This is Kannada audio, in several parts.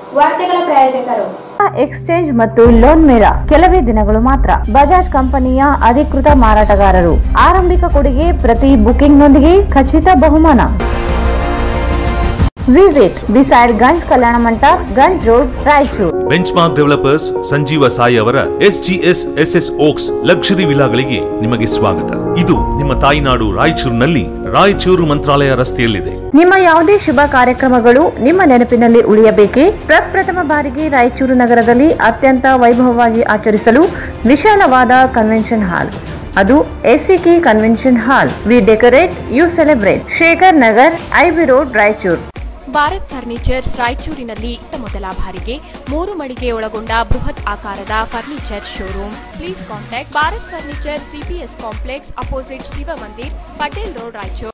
ವಾರ್ತೆಗಳ ಪ್ರಾಯೋಜಕರು ಎಕ್ಸ್ಚೇಂಜ್ ಮತ್ತು ಲೋನ್ ಮೇಳ ಕೆಲವೇ ದಿನಗಳು ಮಾತ್ರ ಬಜಾಜ್ ಕಂಪನಿಯ ಅಧಿಕೃತ ಮಾರಾಟಗಾರರು ಆರಂಭಿಕ ಕೊಡುಗೆ ಪ್ರತಿ ಬುಕಿಂಗ್ನೊಂದಿಗೆ ಖಚಿತ ಬಹುಮಾನ visit beside Ganj Kalyana Mantapa Ganj road Raichur benchmark developers Sanjeeva Sai ಅವರ S G S S S oaks luxury ವಿಲಾಗಳಿಗೆ ನಿಮಗೆ ಸ್ವಾಗತ ಇದು ನಿಮ್ಮ ತಾಯಿನಾಡು ರಾಯಚೂರಿನಲ್ಲಿ ರಾಯಚೂರು ಮಂತ್ರಾಲಯ ರಸ್ತೆಯಲ್ಲಿದೆ ನಿಮ್ಮ ಯಾವುದೇ ಶುಭ ಕಾರ್ಯಕ್ರಮಗಳು ನಿಮ್ಮ ನೆನಪಿನಲ್ಲಿ ಉಳಿಯಬೇಕೇ ಪ್ರಪ್ರಥಮ ಬಾರಿಗೆ ರಾಯಚೂರು ನಗರದಲ್ಲಿ ಅತ್ಯಂತ ವೈಭವವಾಗಿ ಆಚರಿಸಲು ವಿಶಾಲವಾದ ಕನ್ವೆನ್ಷನ್ ಹಾಲ್ ಅದು ACK convention hall we decorate you celebrate Shekhar Nagar IB road Raichur Bharat furnitures ರಾಯಚೂರಿನಲ್ಲಿ ಇತ್ತ ಮೊದಲ ಬಾರಿಗೆ ಮೂರು ಮಳಿಗೆ ಒಳಗೊಂಡ ಬೃಹತ್ ಆಕಾರದ furniture showroom please contact Bharat furniture CPS complex opposite Shiva Mandir Patel road Raichur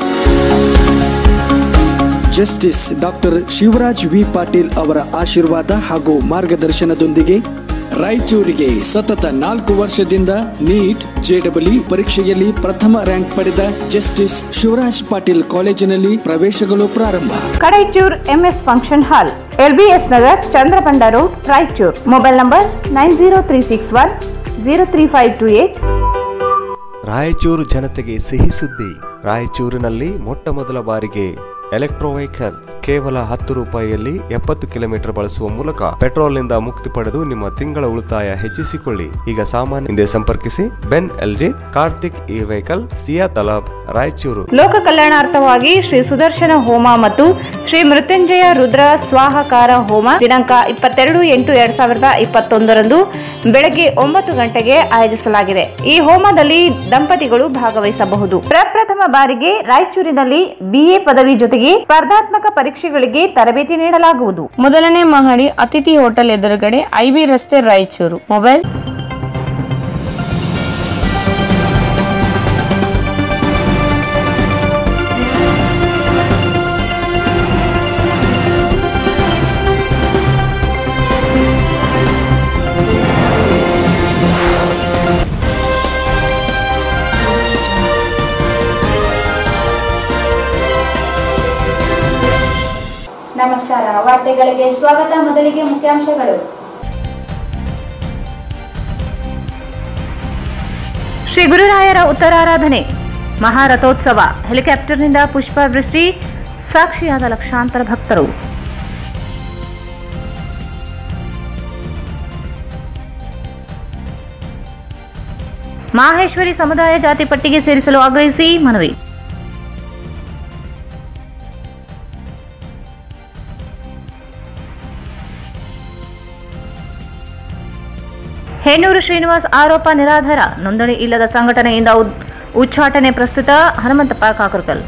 justice doctor Shivaraj V Patil ಅವರ ಆಶೀರ್ವಾದ ಹಾಗೂ ಮಾರ್ಗದರ್ಶನದೊಂದಿಗೆ ರಾಯಚೂರಿಗೆ ಸತತ ನಾಲ್ಕು ವರ್ಷದಿಂದ ನೀಟ್ ಜೆಡಬ್ಲ್ಯೂ ಪರೀಕ್ಷೆಯಲ್ಲಿ ಪ್ರಥಮ ರ್ಯಾಂಕ್ ಪಡೆದ ಜಸ್ಟಿಸ್ ಶಿವರಾಜ್ ಪಾಟೀಲ್ ಕಾಲೇಜಿನಲ್ಲಿ ಪ್ರವೇಶಗಳು ಪ್ರಾರಂಭ Kadaichur MS function hall LBS Nagar Chandrabanda road Raichur mobile number nine zero three six one zero three five two eight Raichur ಜನತೆಗೆ ಸಿಹಿ ಸುದ್ದಿ ರಾಯಚೂರಿನಲ್ಲಿ ಮೊಟ್ಟ ಮೊದಲ ಬಾರಿಗೆ ಎಲೆಕ್ಟ್ರೋ ವೆಹಿಕಲ್ ಕೇವಲ ಹತ್ತು ರೂಪಾಯಿಯಲ್ಲಿ ಎಪ್ಪತ್ತು ಕಿಲೋಮೀಟರ್ ಬಳಸುವ ಮೂಲಕ ಪೆಟ್ರೋಲ್ನಿಂದ ಮುಕ್ತಿ ಪಡೆದು ನಿಮ್ಮ ತಿಂಗಳ ಉಳಿತಾಯ ಹೆಚ್ಚಿಸಿಕೊಳ್ಳಿ ಈಗ ಸಾಮಾನ್ಯ ಹಿಂದೆ ಸಂಪರ್ಕಿಸಿ ಬೆನ್ Benling Karthik E vehicle Siya Talab Raichur ಲೋಕ ಕಲ್ಯಾಣಾರ್ಥವಾಗಿ ಶ್ರೀ ಸುದರ್ಶನ ಹೋಮ ಮತ್ತು ಶ್ರೀ ಮೃತ್ಯುಂಜಯ ರುದ್ರ ಸ್ವಾಹಕಾರ ಹೋಮ ದಿನಾಂಕ ಇಪ್ಪತ್ತೆರಡು ಎಂಟು ಎರಡ್ ಸಾವಿರದ ಇಪ್ಪತ್ತೊಂದರಂದು ಬೆಳಗ್ಗೆ ಒಂಬತ್ತು ಗಂಟೆಗೆ ಆಯೋಜಿಸಲಾಗಿದೆ ಈ ಹೋಮದಲ್ಲಿ ದಂಪತಿಗಳು ಭಾಗವಹಿಸಬಹುದು ಪ್ರಪ್ರಥಮ ಬಾರಿಗೆ ರಾಯಚೂರಿನಲ್ಲಿ ಬಿಎ ಪದವಿ ಜೊತೆಗೆ ಸ್ಪರ್ಧಾತ್ಮಕ ಪರೀಕ್ಷೆಗಳಿಗೆ ತರಬೇತಿ ನೀಡಲಾಗುವುದು ಮೊದಲನೇ ಮಹಡಿ ಅತಿಥಿ ಹೋಟೆಲ್ ಎದುರುಗಡೆ ಐಬಿ ರಸ್ತೆ ರಾಯಚೂರು ಮೊಬೈಲ್ ನಮಸ್ಕಾರ ವಾರ್ತೆಗಳಿಗೆ ಸ್ವಾಗತ ಮೊದಲಿಗೆ ಮುಖ್ಯಾಂಶಗಳು ಶ್ರೀ ಗುರುರಾಯರ ಉತ್ತರಾರಾಧನೆ ಮಹಾರಥೋತ್ಸವ ಹೆಲಿಕಾಪ್ಟರ್ನಿಂದ ಪುಷ್ಪವೃಷ್ಟಿ ಸಾಕ್ಷಿಯಾದ ಲಕ್ಷಾಂತರ ಭಕ್ತರು ಮಾಹೇಶ್ವರಿ ಸಮುದಾಯ ಜಾತಿ ಪಟ್ಟಿಗೆ ಸೇರಿಸಲು ಆಗ್ರಹಿಸಿ ಮನವಿ ಹೇನೂರು ಶ್ರೀನಿವಾಸ್ ಆರೋಪ ನಿರಾಧಾರ ನೋಂದಣಿ ಇಲ್ಲದ ಸಂಘಟನೆಯಿಂದ ಉದ್- ಉಚ್ಚಾಟನೆ ಪ್ರಸ್ತುತ ಹನುಮಂತಪ್ಪ ಕಾಕರ್ಕಲ್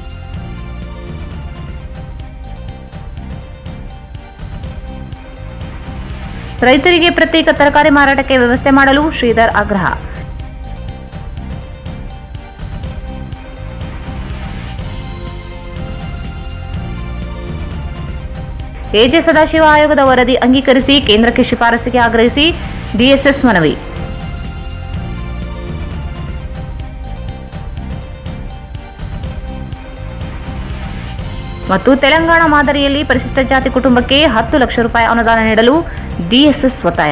ರೈತರಿಗೆ ಪ್ರತ್ಯೇಕ ತರಕಾರಿ ಮಾರಾಟಕ್ಕೆ ವ್ಯವಸ್ಥೆ ಮಾಡಲು ಶ್ರೀಧರ್ ಆಗ್ರಹ ಎಜೆ ಸದಾಶಿವ ಆಯೋಗದ ವರದಿ ಅಂಗೀಕರಿಸಿ ಕೇಂದ್ರಕ್ಕೆ ಶಿಫಾರಸಿಗೆ ಆಗ್ರಹಿಸಿ ಡಿಎಸ್ಎಸ್ ಮನವಿ ಮತ್ತು ತೆಲಂಗಾಣ ಮಾದರಿಯಲ್ಲಿ ಪರಿಶಿಷ್ಟ ಜಾತಿ ಕುಟುಂಬಕ್ಕೆ ಹತ್ತು ಲಕ್ಷ ರೂಪಾಯಿ ಅನುದಾನ ನೀಡಲು ಡಿಎಸ್ಎಸ್ ಒತ್ತಾಯ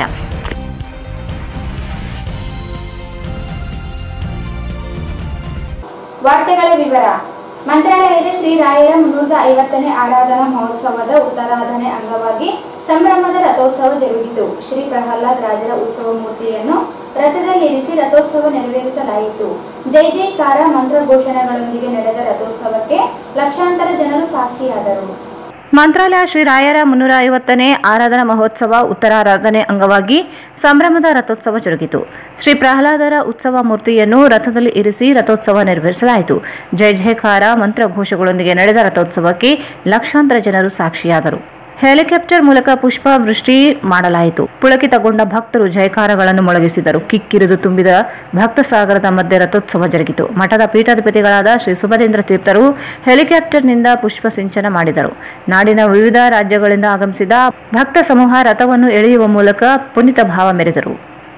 ವಾರ್ತೆಗಳ ವಿವರ ಮಂತ್ರಾಲಯದ ಶ್ರೀ ರಾಯರ ಮುನ್ನೂರದ ಐವತ್ತನೇ ಆರಾಧನಾ ಮಹೋತ್ಸವದ ಉತ್ತರಾಧನೆ ಅಂಗವಾಗಿ ಸಂಭ್ರಮದ ರಥೋತ್ಸವ ಜರುಗಿತು ಶ್ರೀ ಪ್ರಹ್ಲಾದ್ ರಾಜರ ಉತ್ಸವ ಮೂರ್ತಿಯನ್ನು ರಥದಲ್ಲಿರಿಸಿ ರಥೋತ್ಸವ ನೆರವೇರಿಸಲಾಯಿತು ಜೈ ಜೈಕಾರ ಮಂತ್ರ ಘೋಷಣೆಗಳೊಂದಿಗೆ ನಡೆದ ರಥೋತ್ಸವಕ್ಕೆ ಲಕ್ಷಾಂತರ ಜನರು ಸಾಕ್ಷಿಯಾದರು ಮಂತ್ರಾಲಯ ಶ್ರೀ ರಾಯರ ಮುನ್ನೂರ ಐವತ್ತನೇ ಆರಾಧನಾ ಮಹೋತ್ಸವ ಉತ್ತರಾರಾಧನೆ ಅಂಗವಾಗಿ ಸಂಭ್ರಮದ ರಥೋತ್ಸವ ಜರುಗಿತು ಶ್ರೀ ಪ್ರಹ್ಲಾದರ ಉತ್ಸವ ಮೂರ್ತಿಯನ್ನು ರಥದಲ್ಲಿ ಇರಿಸಿ ರಥೋತ್ಸವ ನೆರವೇರಿಸಲಾಯಿತು ಜಯ ಜಯಕಾರ ಮಂತ್ರಘೋಷಗಳೊಂದಿಗೆ ನಡೆದ ರಥೋತ್ಸವಕ್ಕೆ ಲಕ್ಷಾಂತರ ಜನರು ಸಾಕ್ಷಿಯಾದರು ಹೆಲಿಕಾಪ್ಟರ್ ಮೂಲಕ ಪುಷ್ಪ ವೃಷ್ಟಿ ಮಾಡಲಾಯಿತು ಪುಳಕಿತಗೊಂಡ ಭಕ್ತರು ಜಯಕಾರಗಳನ್ನು ಮೊಳಗಿಸಿದರು ಕಿಕ್ಕಿರಿದು ತುಂಬಿದ ಭಕ್ತ ಸಾಗರದ ಮಧ್ಯೆ ರಥೋತ್ಸವ ಜರುಗಿತು ಮಠದ ಪೀಠಾಧಿಪತಿಗಳಾದ ಶ್ರೀ ಸುಭದೇಂದ್ರ ತೀರ್ಥರು ಹೆಲಿಕಾಪ್ಟರ್ನಿಂದ ಪುಷ್ಪ ಸಿಂಚನ ಮಾಡಿದರು ನಾಡಿನ ವಿವಿಧ ರಾಜ್ಯಗಳಿಂದ ಆಗಮಿಸಿದ ಭಕ್ತ ಸಮೂಹ ರಥವನ್ನು ಎಳೆಯುವ ಮೂಲಕ ಪುನೀತ ಭಾವ ಮೆರೆದರು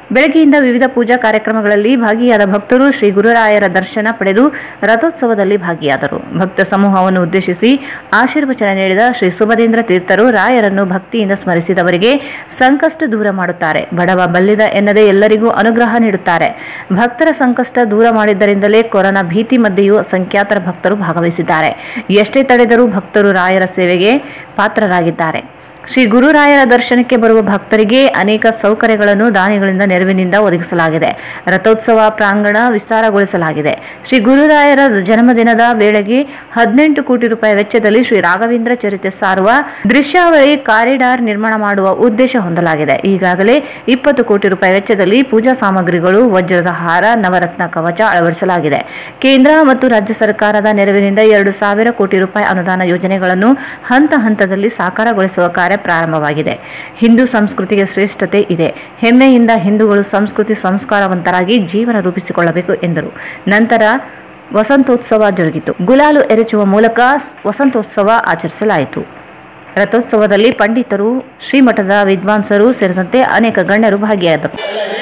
ಬೆಳಗ್ಗೆಯಿಂದ ವಿವಿಧ ಪೂಜಾ ಕಾರ್ಯಕ್ರಮಗಳಲ್ಲಿ ಭಾಗಿಯಾದ ಭಕ್ತರು ಶ್ರೀ ಗುರುರಾಯರ ದರ್ಶನ ಪಡೆದು ರಥೋತ್ಸವದಲ್ಲಿ ಭಾಗಿಯಾದರು ಭಕ್ತ ಸಮೂಹವನ್ನು ಉದ್ದೇಶಿಸಿ ಆಶೀರ್ವಚನ ನೀಡಿದ ಶ್ರೀ ಸುಭದೇಂದ್ರ ತೀರ್ಥರು ರಾಯರನ್ನು ಭಕ್ತಿಯಿಂದ ಸ್ಮರಿಸಿದವರಿಗೆ ಸಂಕಷ್ಟ ದೂರ ಮಾಡುತ್ತಾರೆ ಬಡವ ಬಲ್ಲಿದ ಎನ್ನದೆ ಎಲ್ಲರಿಗೂ ಅನುಗ್ರಹ ನೀಡುತ್ತಾರೆ ಭಕ್ತರ ಸಂಕಷ್ಟ ದೂರ ಮಾಡಿದ್ದರಿಂದಲೇ ಕೊರೋನಾ ಭೀತಿ ಮಧ್ಯೆಯೂ ಸಂಖ್ಯಾತರ ಭಕ್ತರು ಭಾಗವಹಿಸಿದ್ದಾರೆ ಎಷ್ಟೇ ತಡೆದರೂ ಭಕ್ತರು ರಾಯರ ಸೇವೆಗೆ ಪಾತ್ರರಾಗಿದ್ದಾರೆ ಶ್ರೀ ಗುರುರಾಯರ ದರ್ಶನಕ್ಕೆ ಬರುವ ಭಕ್ತರಿಗೆ ಅನೇಕ ಸೌಕರ್ಯಗಳನ್ನು ದಾನಿಗಳಿಂದ ನೆರವಿನಿಂದ ಒದಗಿಸಲಾಗಿದೆ ರಥೋತ್ಸವ ಪ್ರಾಂಗಣ ವಿಸ್ತಾರಗೊಳಿಸಲಾಗಿದೆ ಶ್ರೀ ಗುರುರಾಯರ ಜನ್ಮದಿನದ ವೇಳೆಗೆ ಹದಿನೆಂಟು ಕೋಟಿ ರೂಪಾಯಿ ವೆಚ್ಚದಲ್ಲಿ ಶ್ರೀ ರಾಘವೇಂದ್ರ ಚರಿತೆ ಸಾರುವ ದೃಶ್ಯಾವಳಿ ಕಾರಿಡಾರ್ ನಿರ್ಮಾಣ ಮಾಡುವ ಉದ್ದೇಶ ಹೊಂದಲಾಗಿದೆ ಈಗಾಗಲೇ ಇಪ್ಪತ್ತು ಕೋಟಿ ರೂಪಾಯಿ ವೆಚ್ಚದಲ್ಲಿ ಪೂಜಾ ಸಾಮಗ್ರಿಗಳು ವಜ್ರದ ಹಾರ ನವರತ್ನ ಕವಚ ಅಳವಡಿಸಲಾಗಿದೆ ಕೇಂದ್ರ ಮತ್ತು ರಾಜ್ಯ ಸರ್ಕಾರದ ನೆರವಿನಿಂದ ಎರಡು ಸಾವಿರ ಕೋಟಿ ರೂಪಾಯಿ ಅನುದಾನ ಯೋಜನೆಗಳನ್ನು ಹಂತ ಹಂತದಲ್ಲಿ ಸಾಕಾರಗೊಳಿಸುವ ಕಾರ್ಯ ಪ್ರಾರಂಭವಾಗಿದೆ ಹಿಂದೂ ಸಂಸ್ಕೃತಿಗೆ ಶ್ರೇಷ್ಠತೆ ಇದೆ ಹೆಮ್ಮೆಯಿಂದ ಹಿಂದೂಗಳು ಸಂಸ್ಕೃತಿ ಸಂಸ್ಕಾರವಂತರಾಗಿ ಜೀವನ ರೂಪಿಸಿಕೊಳ್ಳಬೇಕು ಎಂದರು ನಂತರ ವಸಂತೋತ್ಸವ ಜರುಗಿತು ಗುಲಾಲು ಎರಚುವ ಮೂಲಕ ಸ್- ವಸಂತೋತ್ಸವ ಆಚರಿಸಲಾಯಿತು ರಥೋತ್ಸವದಲ್ಲಿ ಪಂಡಿತರು ಶ್ರೀಮಠದ ವಿದ್ವಾಂಸರು ಸೇರಿದಂತೆ ಅನೇಕ ಗಣ್ಯರು ಭಾಗಿಯಾದರು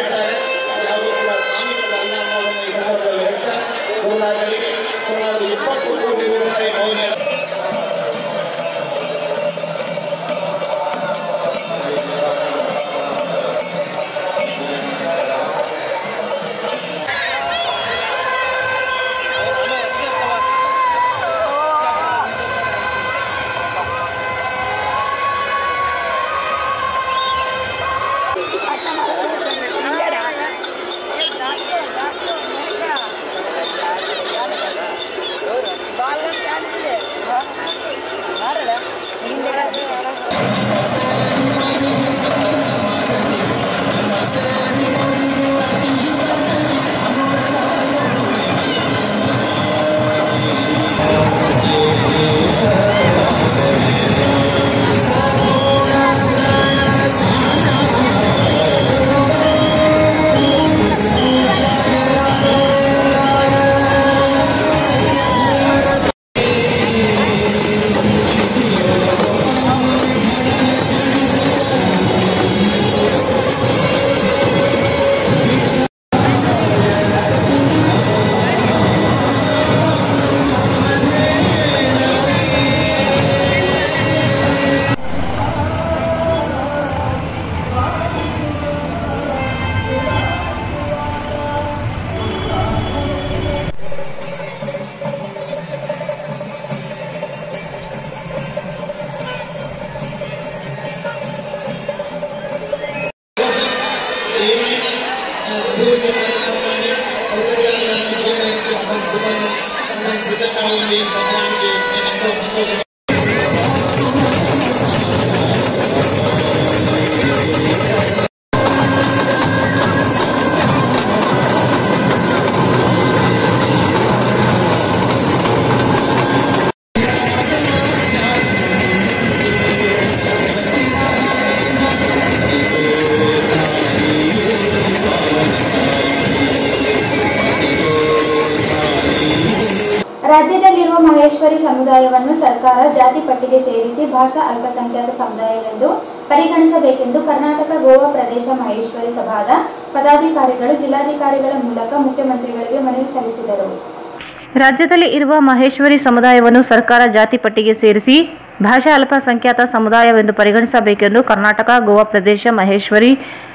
ರಾಜ್ಯದಲ್ಲಿರುವ ಮಹೇಶ್ವರಿ ಸಮುದಾಯವನ್ನು ಸರ್ಕಾರ ಜಾತಿ ಪಟ್ಟಿಗೆ ಸೇರಿಸಿ ಭಾಷಾ ಅಲ್ಪಸಂಖ್ಯಾತ ಸಮುದಾಯವೆಂದು ಪರಿಗಣಿಸಬೇಕೆಂದು ಕರ್ನಾಟಕ ಗೋವಾ ಪ್ರದೇಶ ಮಹೇಶ್ವರಿ ಸಭಾದ ಪದಾಧಿಕಾರಿಗಳು ಜಿಲ್ಲಾಧಿಕಾರಿಗಳ ಮೂಲಕ ಮುಖ್ಯಮಂತ್ರಿಗಳಿಗೆ ಮನವಿ ಸಲ್ಲಿಸಿದರು ರಾಜ್ಯದಲ್ಲಿ ಇರುವ ಮಹೇಶ್ವರಿ ಸಮುದಾಯವನ್ನು ಸರ್ಕಾರ ಜಾತಿ ಪಟ್ಟಿಗೆ ಸೇರಿಸಿ ಭಾಷಾ ಅಲ್ಪಸಂಖ್ಯಾತ ಸಮುದಾಯವೆಂದು ಪರಿಗಣಿಸಬೇಕೆಂದು ಕರ್ನಾಟಕ ಗೋವಾ ಪ್ರದೇಶ ಮಹೇಶ್ವರಿ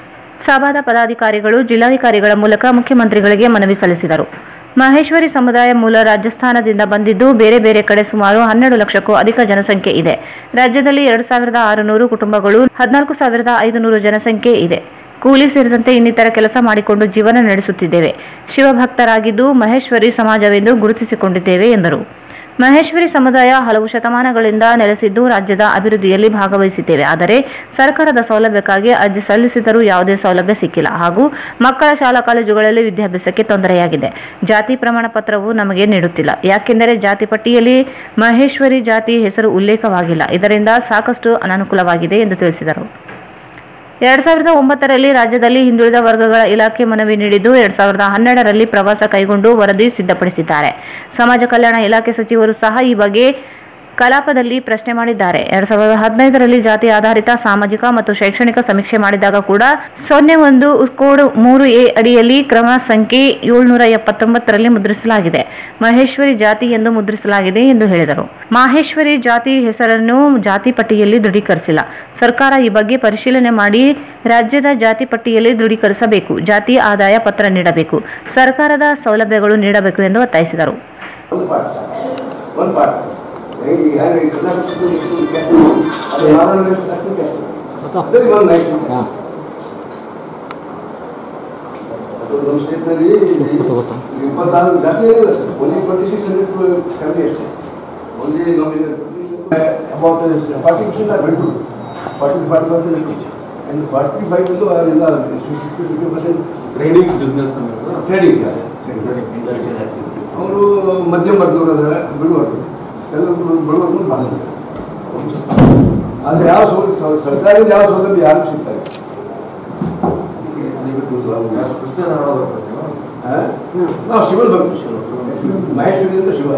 ಸಭಾದ ಪದಾಧಿಕಾರಿಗಳು ಜಿಲ್ಲಾಧಿಕಾರಿಗಳ ಮೂಲಕ ಮುಖ್ಯಮಂತ್ರಿಗಳಿಗೆ ಮನವಿ ಸಲ್ಲಿಸಿದರು ಮಹೇಶ್ವರಿ ಸಮುದಾಯ ಮೂಲ ರಾಜಸ್ಥಾನದಿಂದ ಬಂದಿದ್ದು ಬೇರೆ ಬೇರೆ ಕಡೆ ಸುಮಾರು ಹನ್ನೆರಡು ಲಕ್ಷಕ್ಕೂ ಅಧಿಕ ಜನಸಂಖ್ಯೆ ಇದೆ ರಾಜ್ಯದಲ್ಲಿ ಎರಡು ಸಾವಿರದ ಆರುನೂರು ಕುಟುಂಬಗಳು ಹದಿನಾಲ್ಕು ಸಾವಿರದ ಐದುನೂರು ಜನಸಂಖ್ಯೆ ಇದೆ ಕೂಲಿ ಸೇರಿದಂತೆ ಇನ್ನಿತರ ಕೆಲಸ ಮಾಡಿಕೊಂಡು ಜೀವನ ನಡೆಸುತ್ತಿದ್ದೇವೆ ಶಿವಭಕ್ತರಾಗಿದ್ದು ಮಹೇಶ್ವರಿ ಸಮಾಜವೆಂದು ಗುರುತಿಸಿಕೊಂಡಿದ್ದೇವೆ ಎಂದರು ಮಹೇಶ್ವರಿ ಸಮುದಾಯ ಹಲವು ಶತಮಾನಗಳಿಂದ ನೆಲೆಸಿದ್ದು ರಾಜ್ಯದ ಅಭಿವೃದ್ಧಿಯಲ್ಲಿ ಭಾಗವಹಿಸಿದ್ದೇವೆ ಆದರೆ ಸರ್ಕಾರದ ಸೌಲಭ್ಯಕ್ಕಾಗಿ ಅರ್ಜಿ ಸಲ್ಲಿಸಿದರೂ ಯಾವುದೇ ಸೌಲಭ್ಯ ಸಿಕ್ಕಿಲ್ಲ ಹಾಗೂ ಮಕ್ಕಳ ಶಾಲಾ ಕಾಲೇಜುಗಳಲ್ಲಿ ವಿದ್ಯಾಭ್ಯಾಸಕ್ಕೆ ತೊಂದರೆಯಾಗಿದೆ ಜಾತಿ ಪ್ರಮಾಣ ಪತ್ರವು ನಮಗೆ ನೀಡುತ್ತಿಲ್ಲ ಯಾಕೆಂದರೆ ಜಾತಿ ಪಟ್ಟಿಯಲ್ಲಿ ಮಹೇಶ್ವರಿ ಜಾತಿ ಹೆಸರು ಉಲ್ಲೇಖವಾಗಿಲ್ಲ ಇದರಿಂದ ಸಾಕಷ್ಟು ಅನಾನುಕೂಲವಾಗಿದೆ ಎಂದು ತಿಳಿಸಿದರು ಎರಡ್ ಸಾವಿರದ ಒಂಬತ್ತರಲ್ಲಿ ರಾಜ್ಯದಲ್ಲಿ ಹಿಂದುಳಿದ ವರ್ಗಗಳ ಇಲಾಖೆ ಮನವಿ ನೀಡಿದ್ದು ಎರಡ್ ಸಾವಿರದ ಹನ್ನೆರಡರಲ್ಲಿ ಪ್ರವಾಸ ಕೈಗೊಂಡು ವರದಿ ಸಿದ್ಧಪಡಿಸಿದ್ದಾರೆ ಸಮಾಜ ಕಲ್ಯಾಣ ಇಲಾಖೆ ಸಚಿವರು ಸಹ ಈ ಬಗ್ಗೆ ಕಲಾಪದಲ್ಲಿ ಪ್ರಶ್ನೆ ಮಾಡಿದ್ದಾರೆ ಎರಡ್ ಸಾವಿರದ ಹದಿನೈದರಲ್ಲಿ ಜಾತಿ ಆಧಾರಿತ ಸಾಮಾಜಿಕ ಮತ್ತು ಶೈಕ್ಷಣಿಕ ಸಮೀಕ್ಷೆ ಮಾಡಿದಾಗ ಕೂಡ ಸೊನ್ನೆ ಒಂದು ಕೋಡ್ ಮೂರು ಎ ಅಡಿಯಲ್ಲಿ ಕ್ರಮ ಸಂಖ್ಯೆ ಏಳ್ನೂರ ಎಪ್ಪತ್ತೊಂಬತ್ತರಲ್ಲಿ ಮುದ್ರಿಸಲಾಗಿದೆ ಮಹೇಶ್ವರಿ ಜಾತಿ ಎಂದು ಮುದ್ರಿಸಲಾಗಿದೆ ಎಂದು ಹೇಳಿದರು ಮಾಹೇಶ್ವರಿ ಜಾತಿ ಹೆಸರನ್ನು ಜಾತಿ ಪಟ್ಟಿಯಲ್ಲಿ ದೃಢೀಕರಿಸಿಲ್ಲ ಸರ್ಕಾರ ಈ ಬಗ್ಗೆ ಪರಿಶೀಲನೆ ಮಾಡಿ ರಾಜ್ಯದ ಜಾತಿ ಪಟ್ಟಿಯಲ್ಲಿ ದೃಢೀಕರಿಸಬೇಕು ಜಾತಿ ಆದಾಯ ಪತ್ರ ನೀಡಬೇಕು ಸರ್ಕಾರದ ಸೌಲಭ್ಯಗಳು ನೀಡಬೇಕು ಎಂದು ಒತ್ತಾಯಿಸಿದರು ಒಂದು ಪಾಠ ಒಂದು ಪಾಠ ಹೇಗೆ ಹೇಗೆ ಕರ್ನಾಟಕ ಸ್ಕೂಲ್ ಸ್ಕೂಲ್ ಕ್ಯಾಸ್ಟ್ ಅದು ಯಾವ್ದಾದ್ರು ಅಷ್ಟು ಕ್ಯಾಸ್ಟ್ ಅದ್ರಲ್ಲಿ ಒಂದು ಆಯ್ತು ಅದು ನಮ್ಮ ಸ್ಟೇಟ್ನಲ್ಲಿ ಇಪ್ಪತ್ತಾರು ಜಾಸ್ತಿ ಏನಿಲ್ಲ sir only twenty six hundred family ಅಷ್ಟೇ ಓನ್ಲಿ ನಮಗೆ ಅಬೌಟ್ ಫಾರ್ಟಿ ಪರ್ಸೆಂಟ್ ಬಿಟ್ಟು forty forty percent and forty five ಇಲ್ಲ fifty fifty percent trading business trading ಅವರು ಮಧ್ಯಮ ವರ್ಗದವರ ಬಿಡುವರು ಎಲ್ಲರೂ ಬಡವರು ಭಾಳ ಆದರೆ ಯಾವ ಸೌಲಭ್ಯ ಸರ್ಕಾರದ ಯಾವ ಸೌಲಭ್ಯ ಯಾರು ಸಿಗ್ತಾರೆ ಹಾ? ನಾವು ಶಿವನ್ ಬರ್ತೀವಿ ಮಹೇಶ್ವರಿಯಿಂದ ಶಿವ